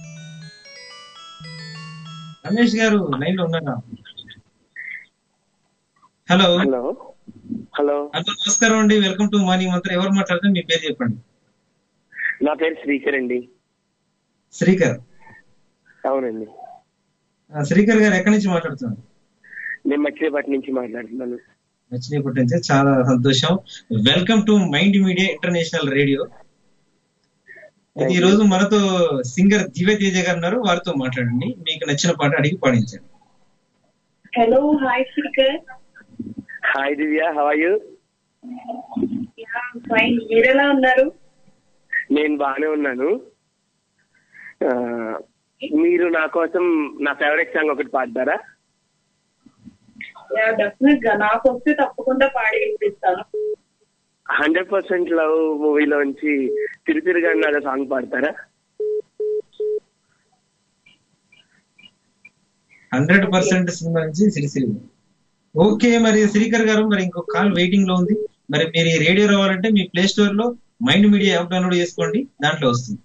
రమేష్ గారు లైన్ లో ఉన్నారా హలో హలో హలో హలో నమస్కారం అండి వెల్కమ్ టు మార్నింగ్ మంత్రం ఎవరు మాట్లాడితే మీ పేరు చెప్పండి నా పేరు శ్రీకర్ అండి శ్రీకర్ అవునండి ఆ, శ్రీకర్ గారు ఎక్కడి నుంచి మాట్లాడుతున్నారు నేను మచిలీపట్నం నుంచి మాట్లాడుతున్నాను నచ్చినప్పటి నుంచి చాలా సంతోషం welcome to mind media international radio అయితే ఈ రోజు మనతో సింగర్ దివ్య తేజ గారు ఉన్నారు వారితో మాట్లాడండి మీకు నచ్చిన పాట అడిగి పాడించండి hello hi Srikar hi Divya how you fine మీరెలా ఉన్నారు నేను బాగానే ఉన్నాను ఆ, మీరు నా కోసం నా ఫేవరెట్ సాంగ్ ఒకటి పాడతారా డెఫినెట్ గా నాకు వస్తే తప్పకుండా పాడి వినిపిస్తాను హండ్రెడ్ పర్సెంట్ లవ్ మూవీలోంచి తిరుతిరుగా అన్న సాంగ్ పాడతారా హండ్రెడ్ పర్సెంట్ సినిమా నుంచి సిరిసిరి ఓకే మరి శ్రీకర్ గారు మరి ఇంకో కాల్ వెయిటింగ్ లో ఉంది మరి మీరు ఈ రేడియో రావాలంటే మీ ప్లే స్టోర్ లో మైండ్ మీడియా యాప్ డౌన్లోడ్ చేసుకోండి దాంట్లో వస్తుంది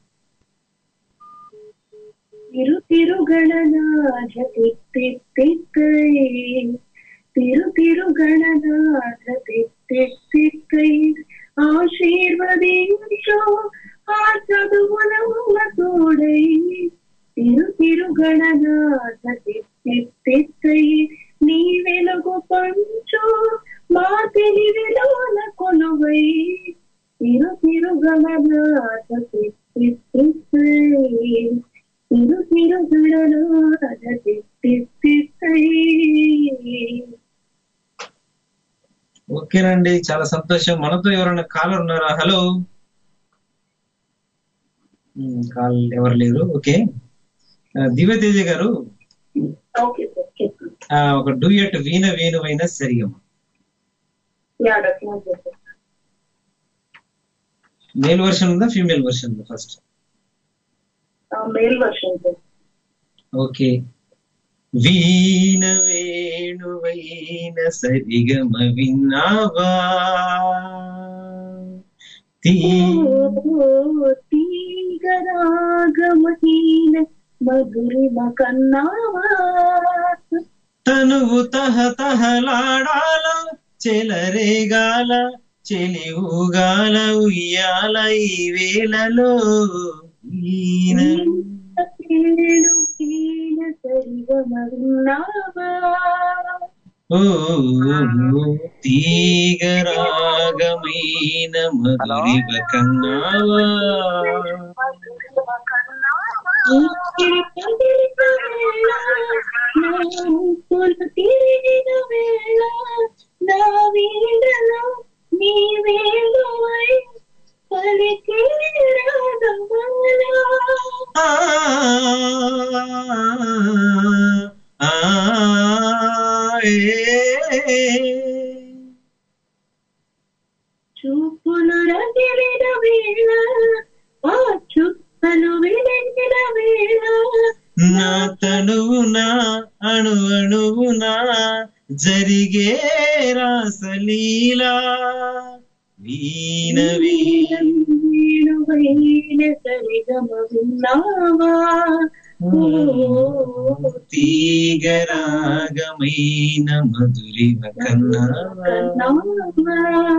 తిరు తిరుగణనాథ తిత్తిత్తిక్కై తిరు తిరుగణనాథ తిత్తిత్తిక్కై ఆశీర్వదించు ఆ చదువులమ్మ తోడై తిరు తిరుగణనాథ తిత్తిత్తిక్కై నీ వెలుగు పంచు మా తెలివిలోన కొలువై తిరు తిరుగణనాథ తిత్తిత్తిక్కై తిరు తిరుగడలో తిత్తిత్తై ఓకేనండి చాలా సంతోషం మనతో ఎవరైనా కాలర్ ఉన్నారా హలో కాల్ ఎవరు లేరు ఓకే ఆ, దివ్య తేజ గారు ఓకే సార్ చెప్పండి ఆ, ఒక డూయట్ వీణ వేణువైన సరిగమ యా డెఫినెట్ మేల్ వర్షన్ ఉందా ఫీమేల్ వర్షన్ ఉందా first male version sir okay వీణ వేణువైన సరిగమ విన్నావా తీ తీగరాగమహీన మధురిమ కన్నావా తనువు తహ తహలాడాల చెలరేగాల చెలి ఊగాల ఉయ్యాల ఈ వేళలో ఈన కేడు కీన సరిగమ విన్నావా ఓ తీగరాగమైన మధురివ కన్నావా తిరిగిన వేళ నా వీడలో నీ వేళవై పలికి రాగమాలా ఆ, ఆ, ఏ. చూపులు రగిలిన వేళ ఆ చుక్కలు వెలిగిన వేళ నా తనువున అణు అణువున జరిగే రాసలీలా వీణ వీణ వేణువైన సరిగమ విన్నావా తీగరాగమైన మధురిమ కన్నావా కన్నావా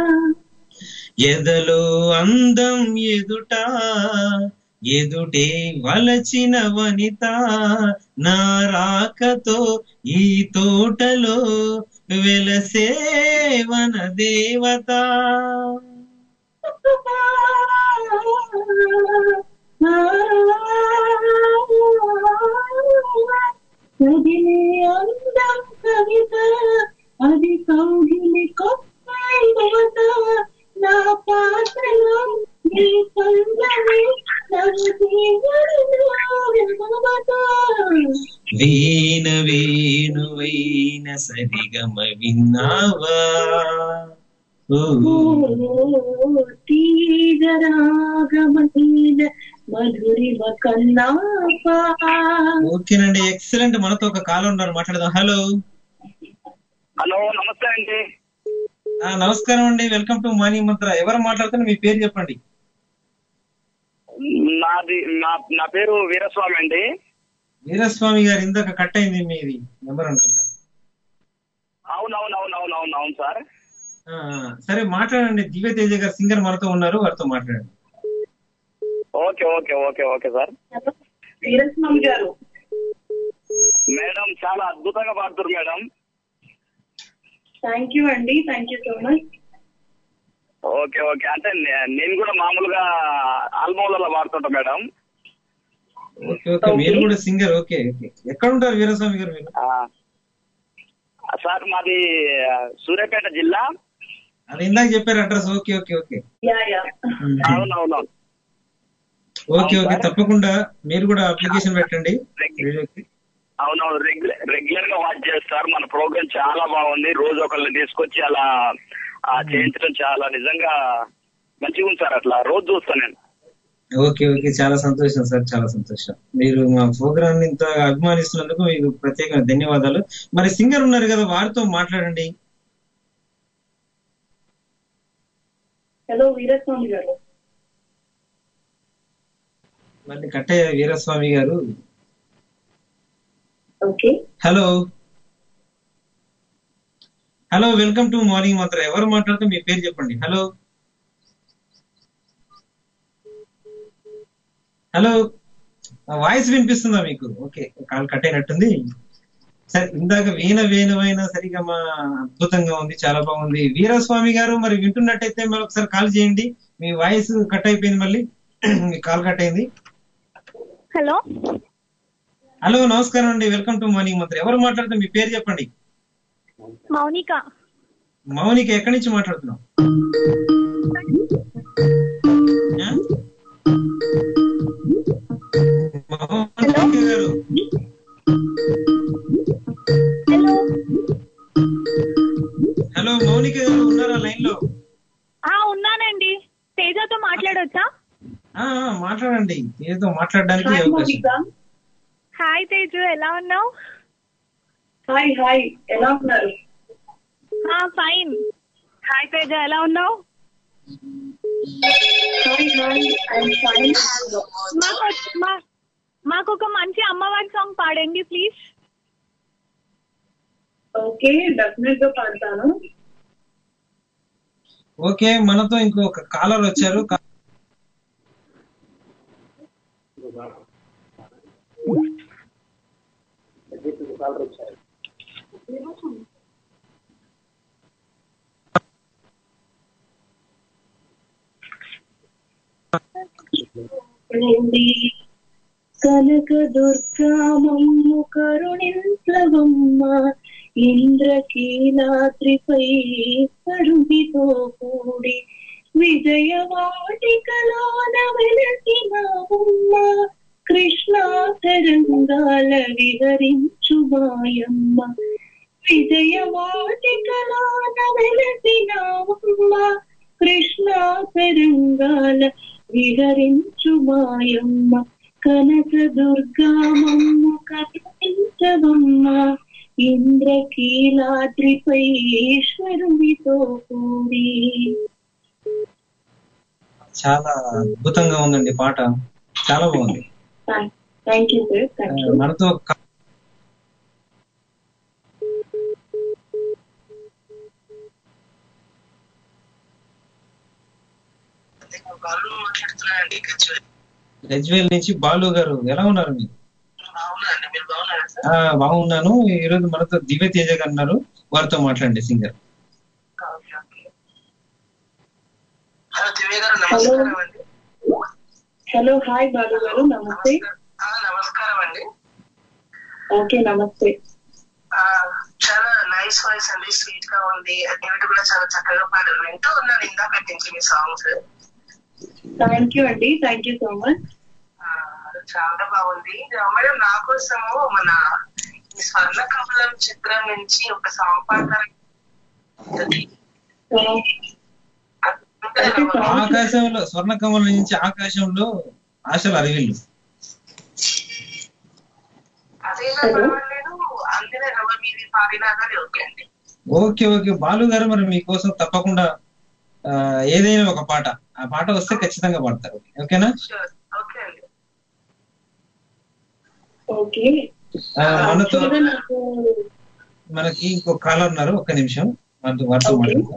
ఎదలో అందం ఎదుట ఎదుటే వలచిన వనిత నా రాకతో ఈ తోటలో వెలసే వన దేవత కదిలే అందం కవిత అది కౌగిలి కొత్త నా పాటలో నీ పందమే నన్ను వీణ వేణువైన సరిగమ విన్నావా ఓ, ఓ. తీగరాగమహీన మధురిమ కన్నాపా ఓకేనండి ఎక్సలెంట్ మనతో ఒక కాల్ ఉన్నారు మాట్లాడదాం హలో హలో నమస్తే అండి ఆ, నమస్కారం అండి వెల్కమ్ టు మార్నింగ్ మంత్ర ఎవరు మాట్లాడుతున్నారు మీ పేరు చెప్పండి నాది నా నా పేరు వీరస్వామి అండి వీరస్వామి గారు ఇందాక కట్ అయింది మీది నెంబర్ అనుకుంటా అవును అవును అవును అవును అవును అవును సార్ ఆ, ఆ, సరే మాట్లాడండి దివ్య తేజ గారు సింగర్ మనతో ఉన్నారు వారితో మాట్లాడండి okay okay okay okay sir Veeraswamy గారు మేడం చాలా అద్భుతంగా పాడుతారు మేడం థ్యాంక్ యూ అండి thank you so much okay okay అంటే నే- నేను కూడా మామూలుగా ఆల్బోలలో పాడుతుంటా మేడం ఓకే ఓకే మీరు కూడా సింగర్ ఓకే ఓకే ఎక్కడ ఉంటారు వీరస్వామి గారు మీరు ఆ, సార్ మాది ఆ, సూర్యాపేట జిల్లా అది ఇందాక చెప్పారు address okay okay okay yeah yeah అవును అవును ఓకే ఓకే తప్పకుండా మీరు కూడా అప్లికేషన్ పెట్టండి రేడియోకి. అవునవును రెగ్యులర్ రెగ్యులర్ గా వాచ్ చేస్తారు మన ప్రోగ్రామ్ చాలా బాగుంది రోజు ఒకళ్ళని తీసుకొచ్చి అలా ఆ, చేయించడం చాలా నిజంగా మంచిగా ఉంది సార్ అట్లా రోజు చూస్తాను నేను ఓకే ఓకే చాలా సంతోషం సార్ చాలా సంతోషం మీరు మా ప్రోగ్రామ్ ని ఇంత అభిమానిస్తున్నందుకు మీకు ప్రత్యేకంగా ధన్యవాదాలు మరి సింగర్ ఉన్నారు కదా వారితో మాట్లాడండి హలో వీరస్వామి గారు మళ్ళీ కట్టయ్య వీరస్వామి గారు okay hello hello welcome to morning మాత్రం ఎవరు మాట్లాడుతూ మీ పేరు చెప్పండి హలో హలో వాయిస్ వినిపిస్తుందా మీకు ఓకే కాల్ కట్ అయినట్టుంది సరే ఇందాక వీణ వేణువైన సరిగా మా అద్భుతంగా ఉంది చాలా బాగుంది వీరస్వామి గారు మరి వింటున్నట్టయితే మరి ఒకసారి కాల్ చేయండి మీ వాయిస్ కట్ అయిపోయింది మళ్ళీ మీ కాల్ కట్ అయింది హలో హలో నమస్కారం అండి వెల్కమ్ టు మార్నింగ్ మంత్రి ఎవరు మాట్లాడుతూ మీ పేరు చెప్పండి మౌనిక మౌనిక ఎక్కడి నుంచి మాట్లాడుతున్నాం ఆ? మౌనిక గారు హలో హలో మౌనిక గారు ఉన్నారా లైన్ లో ఆ ఉన్నానండి తేజతో మాట్లాడొచ్చా ఆ, ఆ, మాట్లాడండి ఏదో మాట్లాడడానికి హాయ్ అవకాశం మోనిక హాయ్ తేజు ఎలా ఉన్నావు హాయ్ హాయ్ ఎలా ఉన్నారు ఫైన్ హాయ్ తేజ ఎలా ఉన్నావు హాయ్ హాయ్ ఐఎమ్ ఫైన్ మాకు మా- మాకు ఒక మంచి అమ్మవారి సాంగ్ పాడండి ప్లీజ్ ఓకే డెఫినెట్ గా పాడతాను ఓకే మనతో ఇంకొక కాలర్ వచ్చారు కా- ఉంది కనక దుర్గామమ్ము కరుణించవమ్మ ఇంద్రకీలాద్రిపై కరుణితో కూడి విజయవాటికలోన వెలసినవమ్మ కృష్ణ తరంగాల విహరించు మాయమ్మ విజయవాటికలోన వెలసినవమ్మ కృష్ణ తరంగాల విహరించు మాయమ్మ కనక దుర్గామమ్మ కరుణించవమ్మ ఇంద్రకీలాద్రిపై ఈశ్వరునితో కూడి చాలా అద్భుతంగా ఉందండి పాట చాలా బాగుంది thank you sir thank you మనతో కా- గజ్వేల్ నుంచి బాలు గారు ఎలా ఉన్నారు మీరు ఆ, బాగున్నాను ఈ రోజు మనతో దివ్య తేజ గారు ఉన్నారు వారితో మాట్లాడండి singer hello hello hi Balu గారు నమస్తే నమస్కారం అండి ఓకే నమస్తే ఆ, చాలా నైస్ వాయిస్ అండి స్వీట్ గా ఉంది అన్నిటి కూడా చాలా చక్కగా పాడారు వింటూ ఉన్నాను ఇందాక నుంచి మీ సాంగ్స్ థ్యాంక్ యూ అండి థ్యాంక్ యూ సో మచ్ చాలా బాగుంది మేడం నా కోసము మన ఈ స్వర్ణ కమలం చిత్రం నుంచి ఒక సాంగ్ పాడతారు ఆకాశంలో స్వర్ణ కమలం నుంచి ఆకాశంలో ఆశలు అరవిల్లు అదేనా పర్వాలేదు అందులో ఎవరి మీది పాడినా కానీ ఓకే అండి ఓకే ఓకే బాలు గారు మరి మీకోసం తప్పకుండా ఆ, ఏదైనా ఒక పాట ఆ పాట వస్తే ఖచ్చితంగా పాడతారు ఓకేనా షూర్ ఓకే అండి ఓకే ఆ, మనతో Actually గా నాకు మనకి ఇంకో కాలర్ ఉన్నారు ఒక్క నిమిషం మనతో వారితో మాట్లాడతాం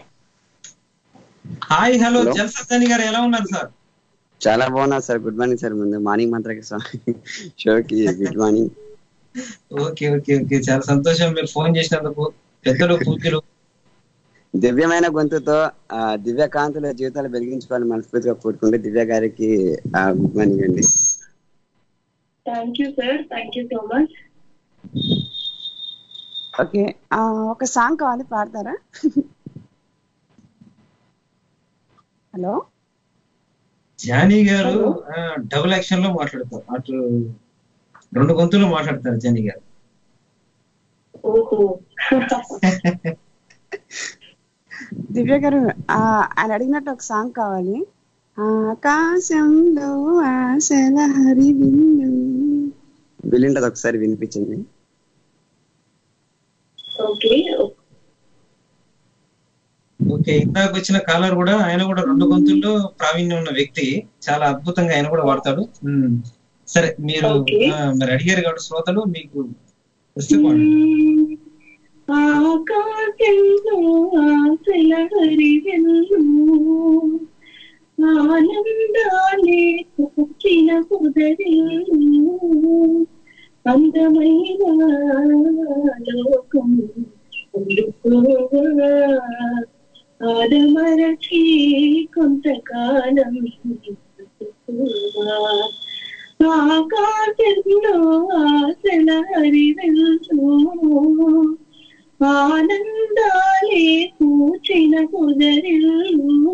హాయ్ హలో Hello. జలసత్తాని గారు ఎలా ఉన్నారు సార్ చాలా బాగున్నా సార్ గుడ్ మార్నింగ్ సార్ ముందు మార్నింగ్ మంత్రకి షోకి good morning okay okay okay చాలా సంతోషం మీరు ఫోన్ చేసినందుకు పెద్దలు పూజలు దివ్యమైన గొంతుతో ఆ, దివ్య కాంతుల జీవితాలు వెలిగించుకోవాలని మనస్ఫూర్తిగా కోరుకుంటే దివ్య గారికి గుడ్ మార్నింగ్ అండి thank you sir thank you so much okay ఆ, ఒక సాంగ్ కావాలి పాడతారా హలో జానీ గారు డబుల్ యాక్షన్ లో మాట్లాడతారు అటు రెండు గొంతులు మాట్లాడతారు జానీ గారు ఓహో దివ్య గారు ఆ, ఆయన అడిగినట్టు ఒక సాంగ్ కావాలి ఆకాశంలో ఆశల హరివిల్లు వీలుంటది ఒకసారి వినిపించింది ఓకే ఓకే ఇందాక వచ్చిన కాలర్ కూడా ఆయన కూడా రెండు గొంతుల్లో ప్రావీణ్యం ఉన్న వ్యక్తి చాలా అద్భుతంగా ఆయన కూడా వాడతాడు ఉమ్. సరే మీరు Okay. ఆ, మరి అడిగారు కాబట్టి శ్రోతలు మీకు వస్తే పాడండి. ఆకాశంలో ఆశల హరివెల్లు ఆనందాలే పుట్టిన కుదరిల్లు అందమైన లోకం అందుకోగా ఆదమరచి కొంతకాలం బ్రతుకుగా. ఆకాశంలో ఆశల హరివెల్లు ఆనందాలే కూచిన కుదరిల్లు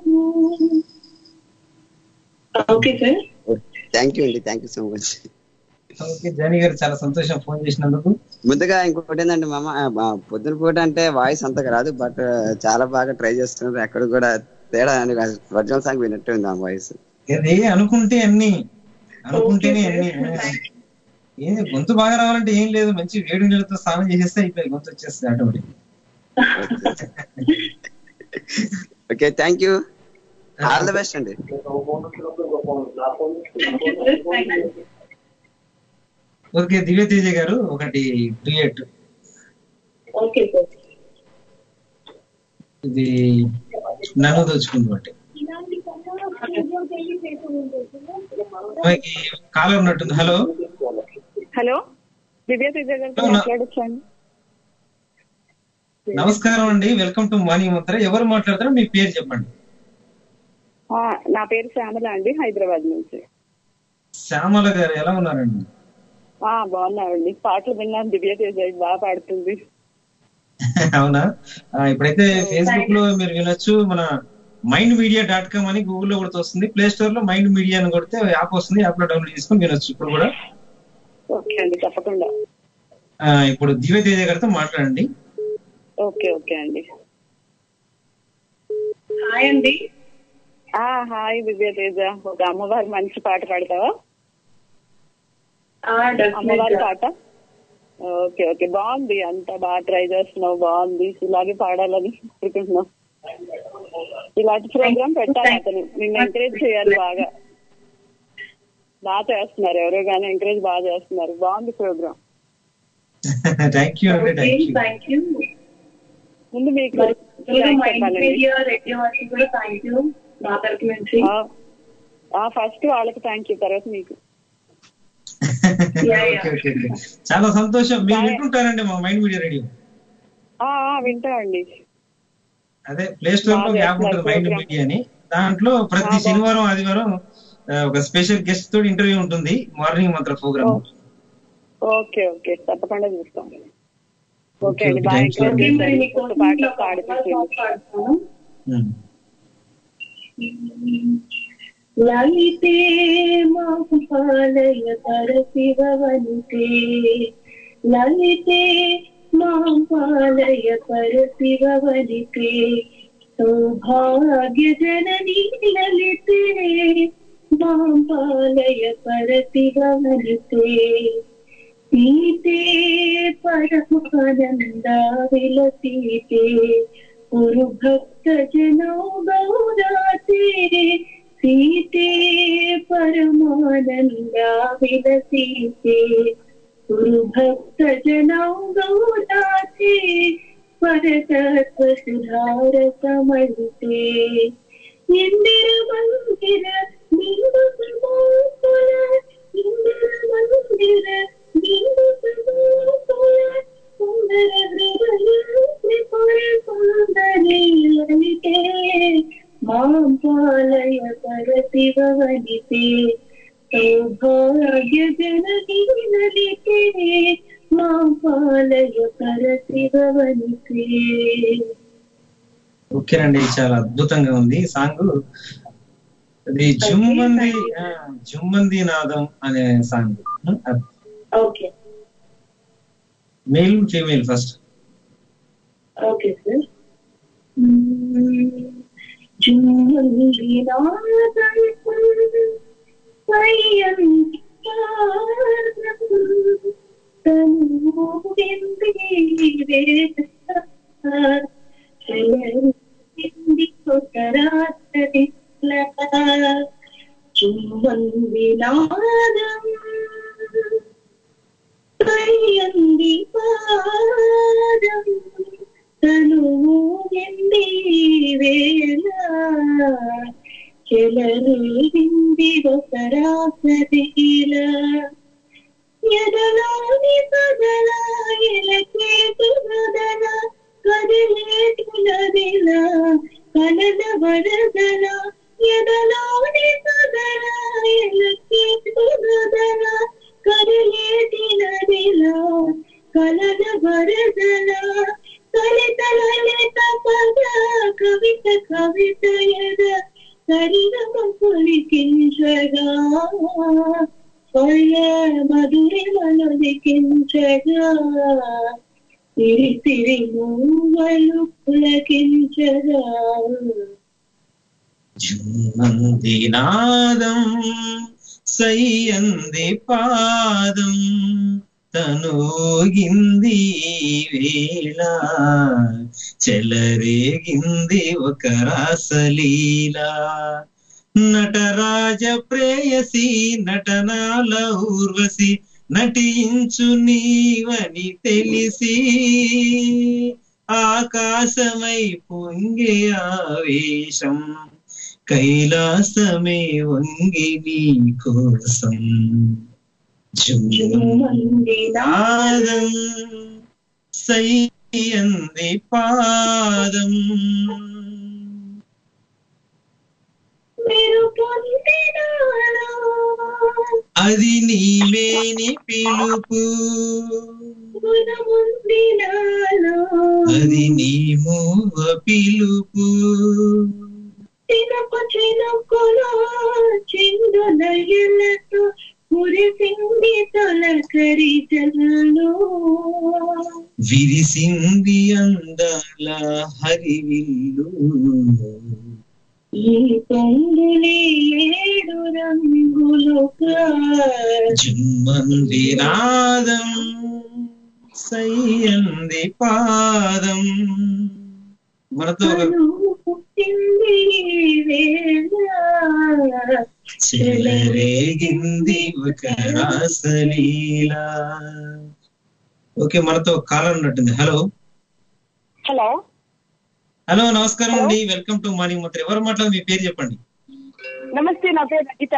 ఓకే సార్ థ్యాంక్ యూ అండి thank you so much okay Johnny గారు చాలా సంతోషం ఫోన్ చేసినందుకు ముందుగా ఇంకొకటి ఏంటంటే మామ ఆ, పొద్దున పూట అంటే వాయిస్ అంతగా రాదు బట్ చాలా బాగా ట్రై చేస్తున్నారు ఎక్కడ కూడా తేడా అని ఒరిజినల్ సాంగ్ విన్నట్టు ఉంది ఆ వాయిస్ ఇది అనుకుంటే అన్ని అనుకుంటేనే అన్ని ఏంది గొంతు బాగా రావాలంటే ఏం లేదు మంచి వేడి నీళ్ళతో స్నానం చేసేస్తే అయిపోయి గొంతు వచ్చేస్తుంది automatic okay thank you all the best అండి ఓకే దివ్య తేజ గారు ఒకటి డ్యూయట్ ఓకే సార్ ఇది నన్ను దోచుకుంది బట్టి మనకి కాలర్ ఉన్నట్టుంది హలో హలో దివ్య తేజ గారితో అవునా? మాట్లాడొచ్చండి నమస్కారం అండి వెల్కమ్ టు మార్నింగ్ మంత్ర ఎవరు మాట్లాడతారో మీ పేరు చెప్పండి ఆ, నా పేరు శ్యామల అండి హైదరాబాద్ నుంచి శ్యామల గారు ఎలా ఉన్నారండి ఆ బాగున్నామండి పాటలు విన్నాను దివ్య తేజ బాగా పాడుతుంది అవునా ఆ, ఇప్పుడైతే ఫేస్బుక్ లో మీరు వినొచ్చు మన మైండ్ మీడియా డాట్ కామ్ అని గూగుల్లో కూడా వస్తుంది ప్లే స్టోర్ లో మైండ్ మీడియా అని కొడితే యాప్ వస్తుంది యాప్ లో డౌన్లోడ్ చేసుకొని వినొచ్చు ఇప్పుడు కూడా ఓకే అండి తప్పకుండా ఆ, ఇప్పుడు దివ్య తేజ గారితో మాట్లాడండి ఓకే ఓకే అండి హాయ్ అండి ఆ హాయ్ దివ్య తేజ ఒక అమ్మవారి మంచి పాట పాడతావా అమ్మవారి పాట ఓకే ఓకే బాగుంది అంతా బాగా ట్రై చేస్తున్నావు బాగుంది ఇలాగే పాడాలని అనుకుంటున్నావు ఇలాంటి ప్రోగ్రామ్ పెట్టాలి అతను నిన్ను ఎంకరేజ్ చేయాలి బాగా బాగా చేస్తున్నారు ఎవరో కానీ ఎంకరేజ్ బాగా చేస్తున్నారు బాగుంది ప్రోగ్రామ్ థ్యాంక్ యూ అండి థ్యాంక్ యూ థ్యాంక్ యూ ముందు మీకు మీరు thanks మైండ్ చెప్పాలండి మీడియా రేడియో వారికి కూడా థ్యాంక్ యూ నా తరపు నుంచి ఫస్ట్ వాళ్ళకి థ్యాంక్ యూ తర్వాత మీకు Yeah, yeah. Okay okay okay చాలా సంతోషం మీరు వింటుంటారండి మా మైండ్ మీడియా రేడియో ఆ, ఆ, వింటామండి అదే ప్లే స్టోర్ లో బాగా యాప్ ఉంటుంది చేస్తున్నారు మైండ్ program. మీడియా అని దాంట్లో ప్రతి ఆ, శనివారం ఆదివారం ఆ, ఒక స్పెషల్ గెస్ట్ తోటి ఇంటర్వ్యూ ఉంటుంది morning Mantra program okay okay తప్పకుండా చూస్తాం ఓకే ఓకే, అండి ఓకే, బాగా thank you ఎంకరేజ్ అండి. చేశారు కొత్త పాటలు పాడిపించండి పాడతాను లలితే మాంపాలయ పరశివవనితే లలితే మాంపాలయ పరశివవనితే సౌభాగ్య జననీ లలితే మాం పాలయ పరతి గమనితే సీతే పరమానంద విలసీతే కురు భక్త జనో గౌరాతే సీతే పరమానంద విలసీతే కురు భక్త జనో గౌరాతే పరతత్వ సుధార సమలితే ఇందిర మందిర నీవు సమోకుల ఇందిర మందిర నీవు సమోకుల సుందర హృదయ త్రిపుర సుందరి లలితే మాం పాలయ పరతి భవనితే సౌభాగ్య జననీ లలితే మాం పాలయ పరతి భవనితే ఓకేనండి చాలా అద్భుతంగా ఉంది ఈ సాంగ్ అది జుమ్మంది ఆ, జుమ్మంది నాదం అనే song okay male female first okay sir చుమ్మందినాదం కయ్యంది పాదం తనువు ఎంది వేళ చెలరేగింది ఒక రాసదీల ఎదలాని సదల ఎలకేటు నదల కదిలేటులదిల కలద వరదల ఎదలాని సదల ఎలకేటు నదల కదిలేటి నదిల కలద వరదల కలిత లలిత పద కవిత కవిత ఎద సరిగమ పులికించగా పళ్ళ మధురిమలు లిఖించగా సిరి సిరి మూవలు పులకించగా జుమ్మంది నాదం సయ్యంది పాదం తనోగింది వేళ చెలరేగింది ఒక రాసలీల నటరాజ ప్రేయసి నటనాల ఊర్వశి నటించు నీవని తెలిసి ఆకాశమై పొంగే ఆవేశం కైలాసమే వంగి నీ కోసం నాదం సయ్యంది పాదం మీరు పొందినారా అది నీవేని పిలుపు గుణముందినాలో అది నీ మూవ పిలుపు చినప చినుకులో చిందులయలతో కురిసింది తొలకరి జల్లు విరిసింది అందాల హరివిల్లు ఈ పొంగులి ఏడు రంగులుగా జుమ్మంది నాదం సయ్యంది పాదం మనతో ఒక పుట్టింది వేళ చెలరేగింది ఒక రాసలీల ఓకే మనతో కాలర్ ఉన్నట్టుంది హలో హలో హలో నమస్కారం అండి వెల్కమ్ టు మార్నింగ్ మంత్రి ఎవరు మాట్లాడు మీ పేరు చెప్పండి నమస్తే నా పేరు Rajitha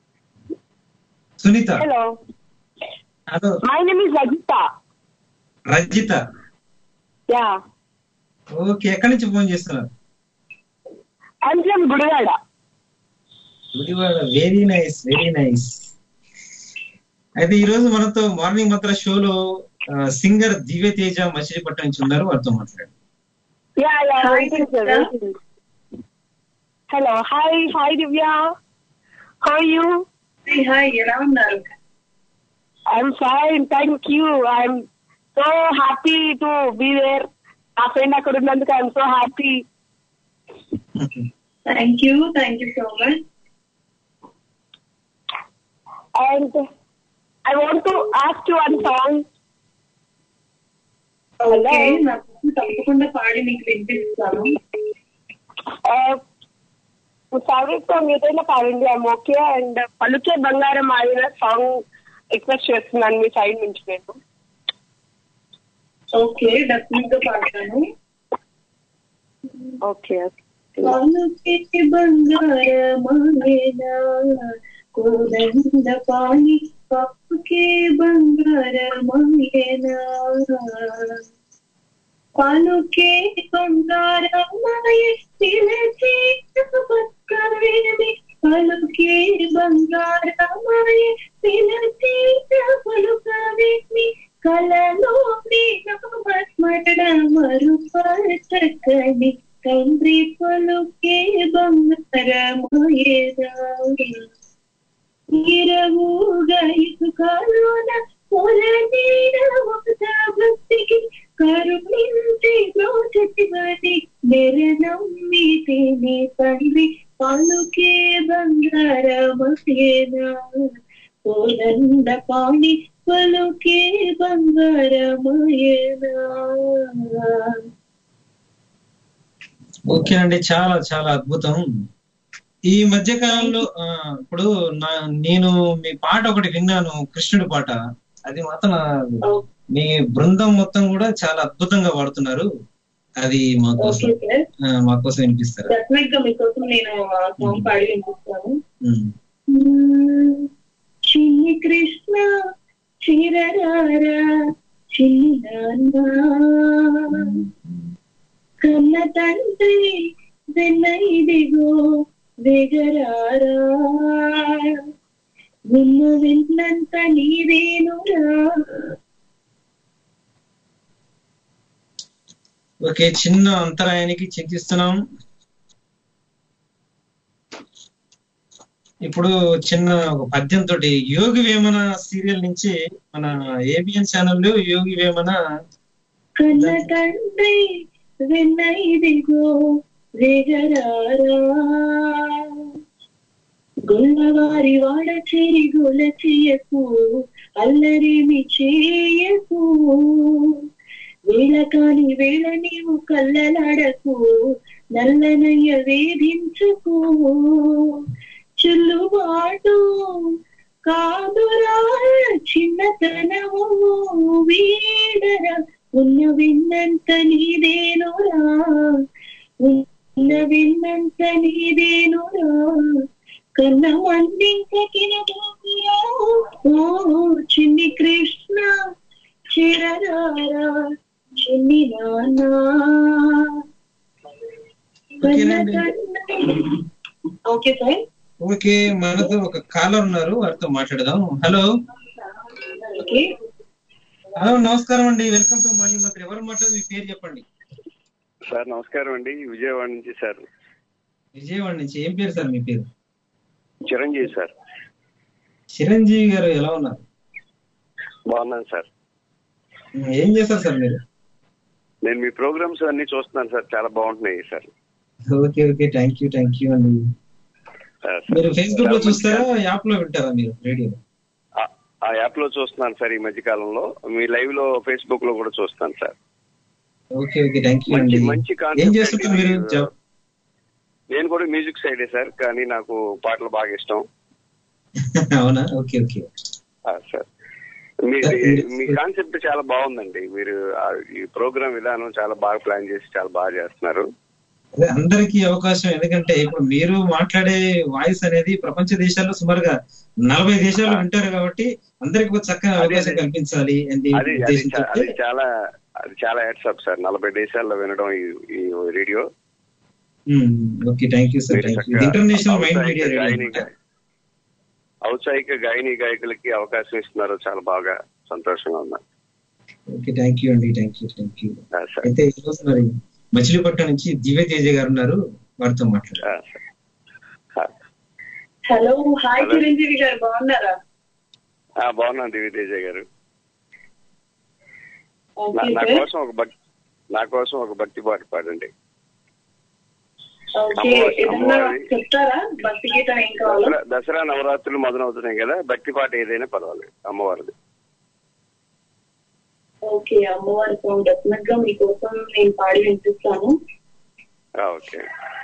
Sunitha hello hello my name is Rajitha Rajitha yeah okay ఎక్కడి నుంచి ఫోన్ చేస్తున్నారు I'm from Gudivada Gudivada very nice very nice అయితే ఈ రోజు మనతో మార్నింగ్ మంత్ర షోలో సింగర్ దివ్య తేజ మచిలీపట్నం నుంచి ఉన్నారు వారితో మాట్లాడు yeah yeah Hi, waiting sir Rajita. Waiting hello hi hi Divya how you hi ఎలా ఉన్నారు I'm fine thank you I'm so happy to be there నా ఫ్రెండ్ అక్కడ ఉన్నందుకు I'm so happy thank you thank you so much And I want to ask you one song. Okay నాకు తప్పకుండా పాడి మీకు వినిపిస్తాను ఫేవరెట్ సాంగ్ ఏదైనా పాడండి ఐమ్ ఓకే అండ్ పలుకే బంగారం ఆడిన సాంగ్ రిక్వెస్ట్ చేస్తున్నాను మీ సైడ్ నుంచి నేను ఓకే డెఫినెట్ గా పాడతాను ఓకే పలుకే బంగారమాయేనా కోదండ పాణి పప్పుకే బంగారమాయేనా పలుకే బంగారమాయే తిలచే పక్కవేమి పలుకే బంగారమాయే తిలచే పలుకవేమి కలలో స్మరణ మరుపరచకని తండ్రి పలుకే బంగారమాయేనా ఇరవుగా ఇసుకలోన పొల భక్తికి కరుణించి బ్రోచటివని నెరనమ్మితేనే తండ్రి పలుకే బంగారమేనా కోదండ పాణి పలుకే బంగారమయేనా ఓకే అండి చాలా చాలా అద్భుతం ఈ మధ్య కాలంలో ఆ, ఇప్పుడు నా నేను మీ పాట ఒకటి విన్నాను కృష్ణుడి పాట అది మాత్రం నా- మీ బృందం మొత్తం కూడా చాలా అద్భుతంగా వాడుతున్నారు అది మా కోసం ఓకే సార్ ఆ, మా కోసం వినిపిస్తారా డెఫినెట్ గా మీకోసం నేను ఆ సాంగ్ పాడి వినిపిస్తాను ఉమ్. చిన్ని కృష్ణ చిరరారా చిన్ని నాన్న కన్న తండ్రి వెన్న ఇదిగో వెగరారా నిన్ను విన్నంత నీవేనురా ఓకే చిన్న అంతరాయానికి చింతిస్తున్నాం ఇప్పుడు చిన్న ఒక పద్యం తోటి యోగి వేమన సీరియల్ నుంచి మన ఏబిఎన్ ఛానల్లో యోగి వేమన కన్న తండ్రి వెన్న ఇదిగో వెగరారా గొల్లవారి వాడ చెరి గొల చెయ్యకు అల్లరేమి చేయకు వేళ కాని వేళ నీవు కళ్ళలాడకు నల్లనయ్య వేధించుకు చెల్లుబాటు కాదురా చిన్నతనము వీడరా ఉన్న విన్నంత నీదేనురా ఉన్న విన్నంత నీదేనురా కన్న మందింకకిన దూకురా ఓ చిన్ని కృష్ణ చిరరారా చిన్ని నాన్న కన్న తండ్రి ఓకే సార్ ఓకే మనతో ఒక కాలర్ ఉన్నారు వారితో మాట్లాడదాం హలో ఓకే హలో నమస్కారం అండి వెల్కమ్ టు మార్నింగ్ మంత్రి ఎవరు మాట్లాడు మీ పేరు చెప్పండి సార్ నమస్కారం అండి విజయవాడ నుంచి సార్ విజయవాడ నుంచి ఏం పేరు సార్ మీ పేరు చిరంజీవి సార్ చిరంజీవి గారు ఎలా ఉన్నారు బాగున్నాను సార్ ఏం చేస్తారు సార్ మీరు నేను మీ ప్రోగ్రామ్స్ అన్ని చూస్తున్నాను సార్ చాలా బాగుంటున్నాయి sir okay okay thank you thank you అండి ఆ, సార్. మీరు ఫేస్బుక్ లో చాలా చూస్తారా మంచి- యాప్ లో వింటారా మీరు రేడియోలో ఆ- ఆ యాప్ లో చూస్తున్నాను సార్ ఈ మధ్య కాలంలో మీ లైవ్ లో ఫేస్బుక్ లో కూడా చూస్తాను sir okay okay thank you మంచి అండి మంచి ఏం కాన్సెప్ట్ చేస్తుంటారు అండి. మీరు జాబ్ నేను కూడా మ్యూజిక్ సైడే సార్ కానీ నాకు పాటలు బాగా ఇష్టం అవునా ఓకే ఓకే ఆ, సార్ మీ మీ కాన్సెప్ట్ చాలా బాగుందండి మీరు ఆ, ఈ ప్రోగ్రామ్ విధానం చాలా బాగా ప్లాన్ చేసి చాలా బాగా చేస్తున్నారు అదే అందరికీ అవకాశం ఎందుకంటే ఇప్పుడు మీరు మాట్లాడే వాయిస్ అనేది ప్రపంచ దేశాల్లో సుమారుగా నలభై దేశాలు వింటారు కాబట్టి అందరికి ఒక చక్కని అవకాశం కల్పించాలి అని అది అది ఉద్దేశంతో చా- అది చాలా అది చాలా హెడ్సప్ సార్ నలభై దేశాల్లో వినడం ఈ- ఈ radio okay thank you sir మీరు థ్యాంక్ యూ చక్కగా ఇంటర్నేషనల్ మైండ్ ఔత్సాహిక మీడియా రేడియో గాయని గా- ఔత్సాహిక గాయని గాయకులకి అవకాశం ఇస్తున్నారు చాలా బాగా సంతోషంగా ఉన్నారు ఓకే థ్యాంక్ యూ అండి థ్యాంక్ యూ థ్యాంక్ యూ ఆ, సార్ అయితే ఈ రోజు మరి మచిలీపట్నం నుంచి దివ్య తేజ గారు ఉన్నారు వారితో మాట్లాడారు ఆ, సార్. ఆ, హలో హాయ్ Hello. చిరంజీవి గారు బాగున్నారా ఆ, బాగున్నాను దివ్యతేజ గారు నా ఓకే నా సార్ కోసం ఒక భక్తి నా కోసం ఒక భక్తి పాట పాడండి ఓకే అమ్మవారి- ఏదన్నా అమ్మవారి- చెప్తారా భక్తి గీతం ఏం కావాలో దసరా దసరా నవరాత్రులు మొదలవుతున్నాయి కదా భక్తి పాట ఏదైనా పర్వాలేదు అమ్మవారిది ఓకే అమ్మవారి సాంగ్ డెఫినెట్ గా మీకోసం నేను పాడి వినిపిస్తాను ఆ, ఓకే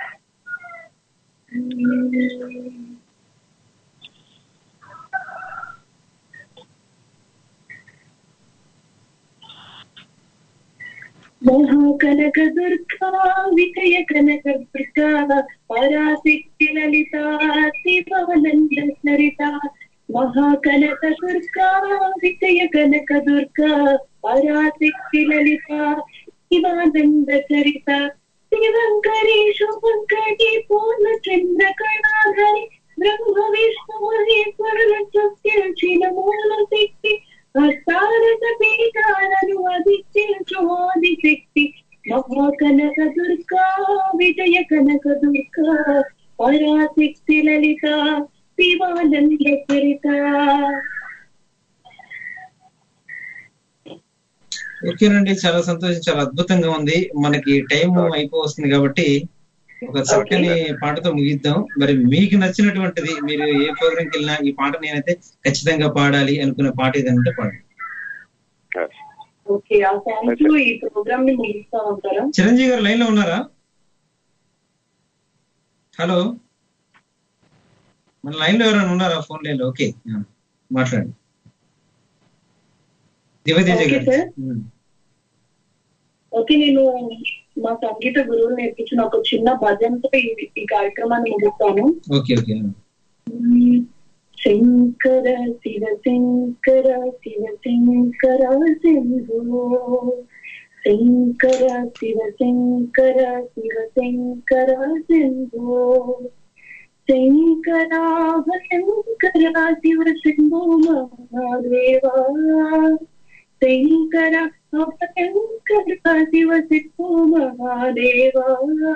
మహాకనక దుర్గా విజయ కనక దుర్గా పరాశక్తి లలిత శివానంద సరిత మహాకనక దుర్గా విజయ కనక దుర్గా పరాశక్తి లలిత శివానంద చరిత శివంకరి శుభంకరి పూర్ణ చంద్ర కళాధరి బ్రహ్మ విష్ణు మహేశ్వరుల చొక్కించిన మూల శక్తి అస్తారత పీఠాలను అధిష్ఠించు ఆదిశక్తి మహాకనక దుర్గా విజయ కనక దుర్గా పరాశక్తి లలిత శివానంద చరిత ఓకేనండి చాలా సంతోషం చాలా అద్భుతంగా ఉంది మనకి టైం అయిపోవస్తుంది కాబట్టి ఒక చక్కని పాటతో ముగిద్దాం మరి మీకు నచ్చినటువంటిది మీరు ఏ ప్రోగ్రామ్కి వెళ్ళినా ఈ పాట నేనైతే ఖచ్చితంగా పాడాలి అనుకున్న పాట ఏదంటే పాడండి ఓకే ఆ సాంగ్స్ ఈ ప్రోగ్రామ్ ని ముగిస్తా ఉంటారా చిరంజీవి గారు లైన్ లో ఉన్నారా హలో మన లైన్ లో ఎవరైనా ఉన్నారా ఫోన్ లైన్ లో ఓకే ఆ, మాట్లాడండి దివ్యతేజ ఓకే గారు సార్ ఉమ్. ఓకే నేను మా సంగీత గురువులు నేర్పించిన ఒక చిన్న భజనతో ఈ- ఈ కార్యక్రమాన్ని ముగిస్తాను ఓకే ఓకే శంకర శివ శంకర శివ శంకర శంభో శంకర శివ శంకర శివ శంకర శంభో శంకర శంకర శివ శంభో మహాదేవా శంకర శంకర శివ శంభో మహాదేవా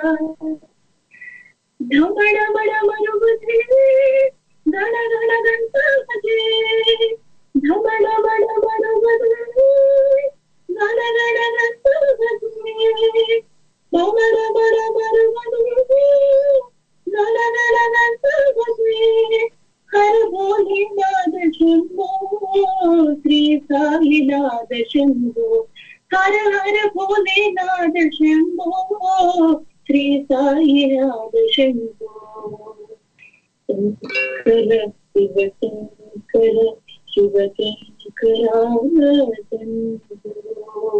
ఢమడమడ మరుగుదే గణ గణ గంటపదే ఢమడమడ మరుగుదే గణ గణ గంటపదే ఢమడమడ మరుగుదే గణ గణ గంటపదే హర భోలేనాథ శంభో శ్రీ సాయినాథ శంభో హర హర భోలేనాథ శంభో శ్రీ సాయినాథ శంభో శంకర శివ శంకర శివ శంకర శంభో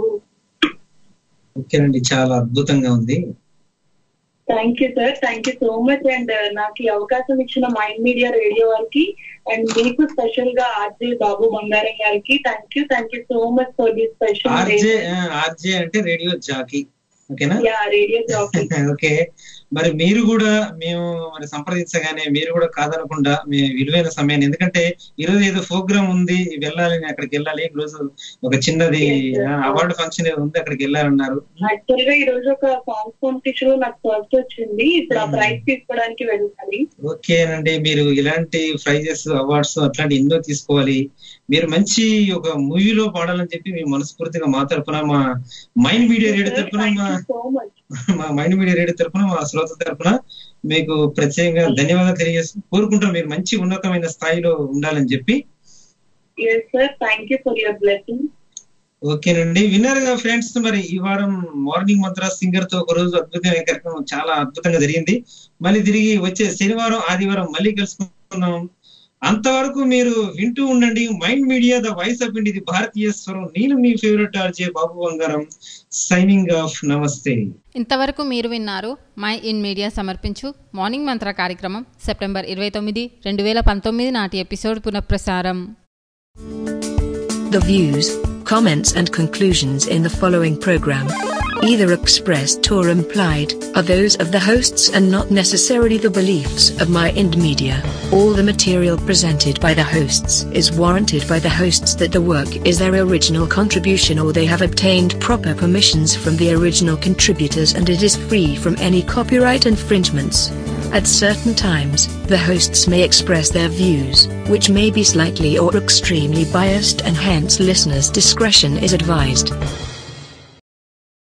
ఓకేనండి చాలా అద్భుతంగా ఉంది thank you sir thank you so much and నాకు ఈ అవకాశం ఇచ్చిన మైండ్ మీడియా రేడియో వారికి అండ్ మీకు స్పెషల్ గా ఆర్జే బాబు బంగారం గారికి thank you thank you so much for this special RJ RJ అంటే రేడియో జాకీ ఓకేనా యా రేడియో జాకీ ఓకే మరి మీరు కూడా మేము మరి సంప్రదించగానే మీరు కూడా కాదనకుండా మీ విలువైన సమయాన్ని ఎందుకంటే ఈరోజు ఏదో ప్రోగ్రామ్ ఉంది వెళ్ళాలి నేను అక్కడికి వెళ్ళాలి ఈ రోజు ఒక చిన్నది అవార్డు ఫంక్షన్ ఏదో ఉంది అక్కడికి వెళ్ళాలన్నారు యాక్చువల్ గా ఈ రోజు ఒక సాంగ్ కాంపిటీషన్ లో నాకు ఫస్ట్ వచ్చింది ఇప్పుడు ఆ ప్రైజ్ తీసుకోవడానికి వెళ్ళాలి ఓకేనండి మీరు ఇలాంటి ప్రైజెస్ అవార్డ్స్ అట్లాంటి ఎన్నో తీసుకోవాలి మీరు మంచి ఒక మూవీలో పాడాలని చెప్పి మీ మనస్ఫూర్తిగా మా తరపున మా మైండ్ మీడియా రేడియో తరపున మా సో మచ్ మా మైండ్ మీడియా రేడియో తరపున మా శ్రోత తరపున మీకు ప్రత్యేకంగా ధన్యవాదాలు తెలియజేస్తూ కోరుకుంటాం మీరు మంచి ఉన్నతమైన స్థాయిలో ఉండాలని చెప్పి yes sir thank you for your blessing ఓకేనండి విన్నారుగా ఫ్రెండ్స్ మరి ఈ వారం మార్నింగ్ మంత్ర సింగర్ తో ఒక రోజు అద్భుతమైన కార్యక్రమం చాలా అద్భుతంగా జరిగింది మళ్ళీ తిరిగి వచ్చే శనివారం ఆదివారం మళ్ళీ కలుసుకుందాం అంతవరకు మీరు వింటూ ఉండండి mind media the voice of India ఇది భారతీయ స్వరం నేను మీ ఫేవరెట్ ఆర్జే బాబు బంగారం సైనింగ్ ఆఫ్ నమస్తే ఇంతవరకు మీరు విన్నారు మై ఇన్ మీడియా సమర్పించు మార్నింగ్ మంత్ర కార్యక్రమం సెప్టెంబర్ ఇరవై తొమ్మిది రెండు వేల పంతొమ్మిది నాటి ఎపిసోడ్ పునఃప్రసారం The views, comments, and conclusions in the following program, either expressed or implied, are those of the hosts and not necessarily the beliefs of My Ind Media. All the material presented by the hosts is warranted by the hosts that the work is their original contribution or they have obtained proper permissions from the original contributors and it is free from any copyright infringements. At certain times, the hosts may express their views, which may be slightly or extremely biased, and hence listeners' discretion is advised.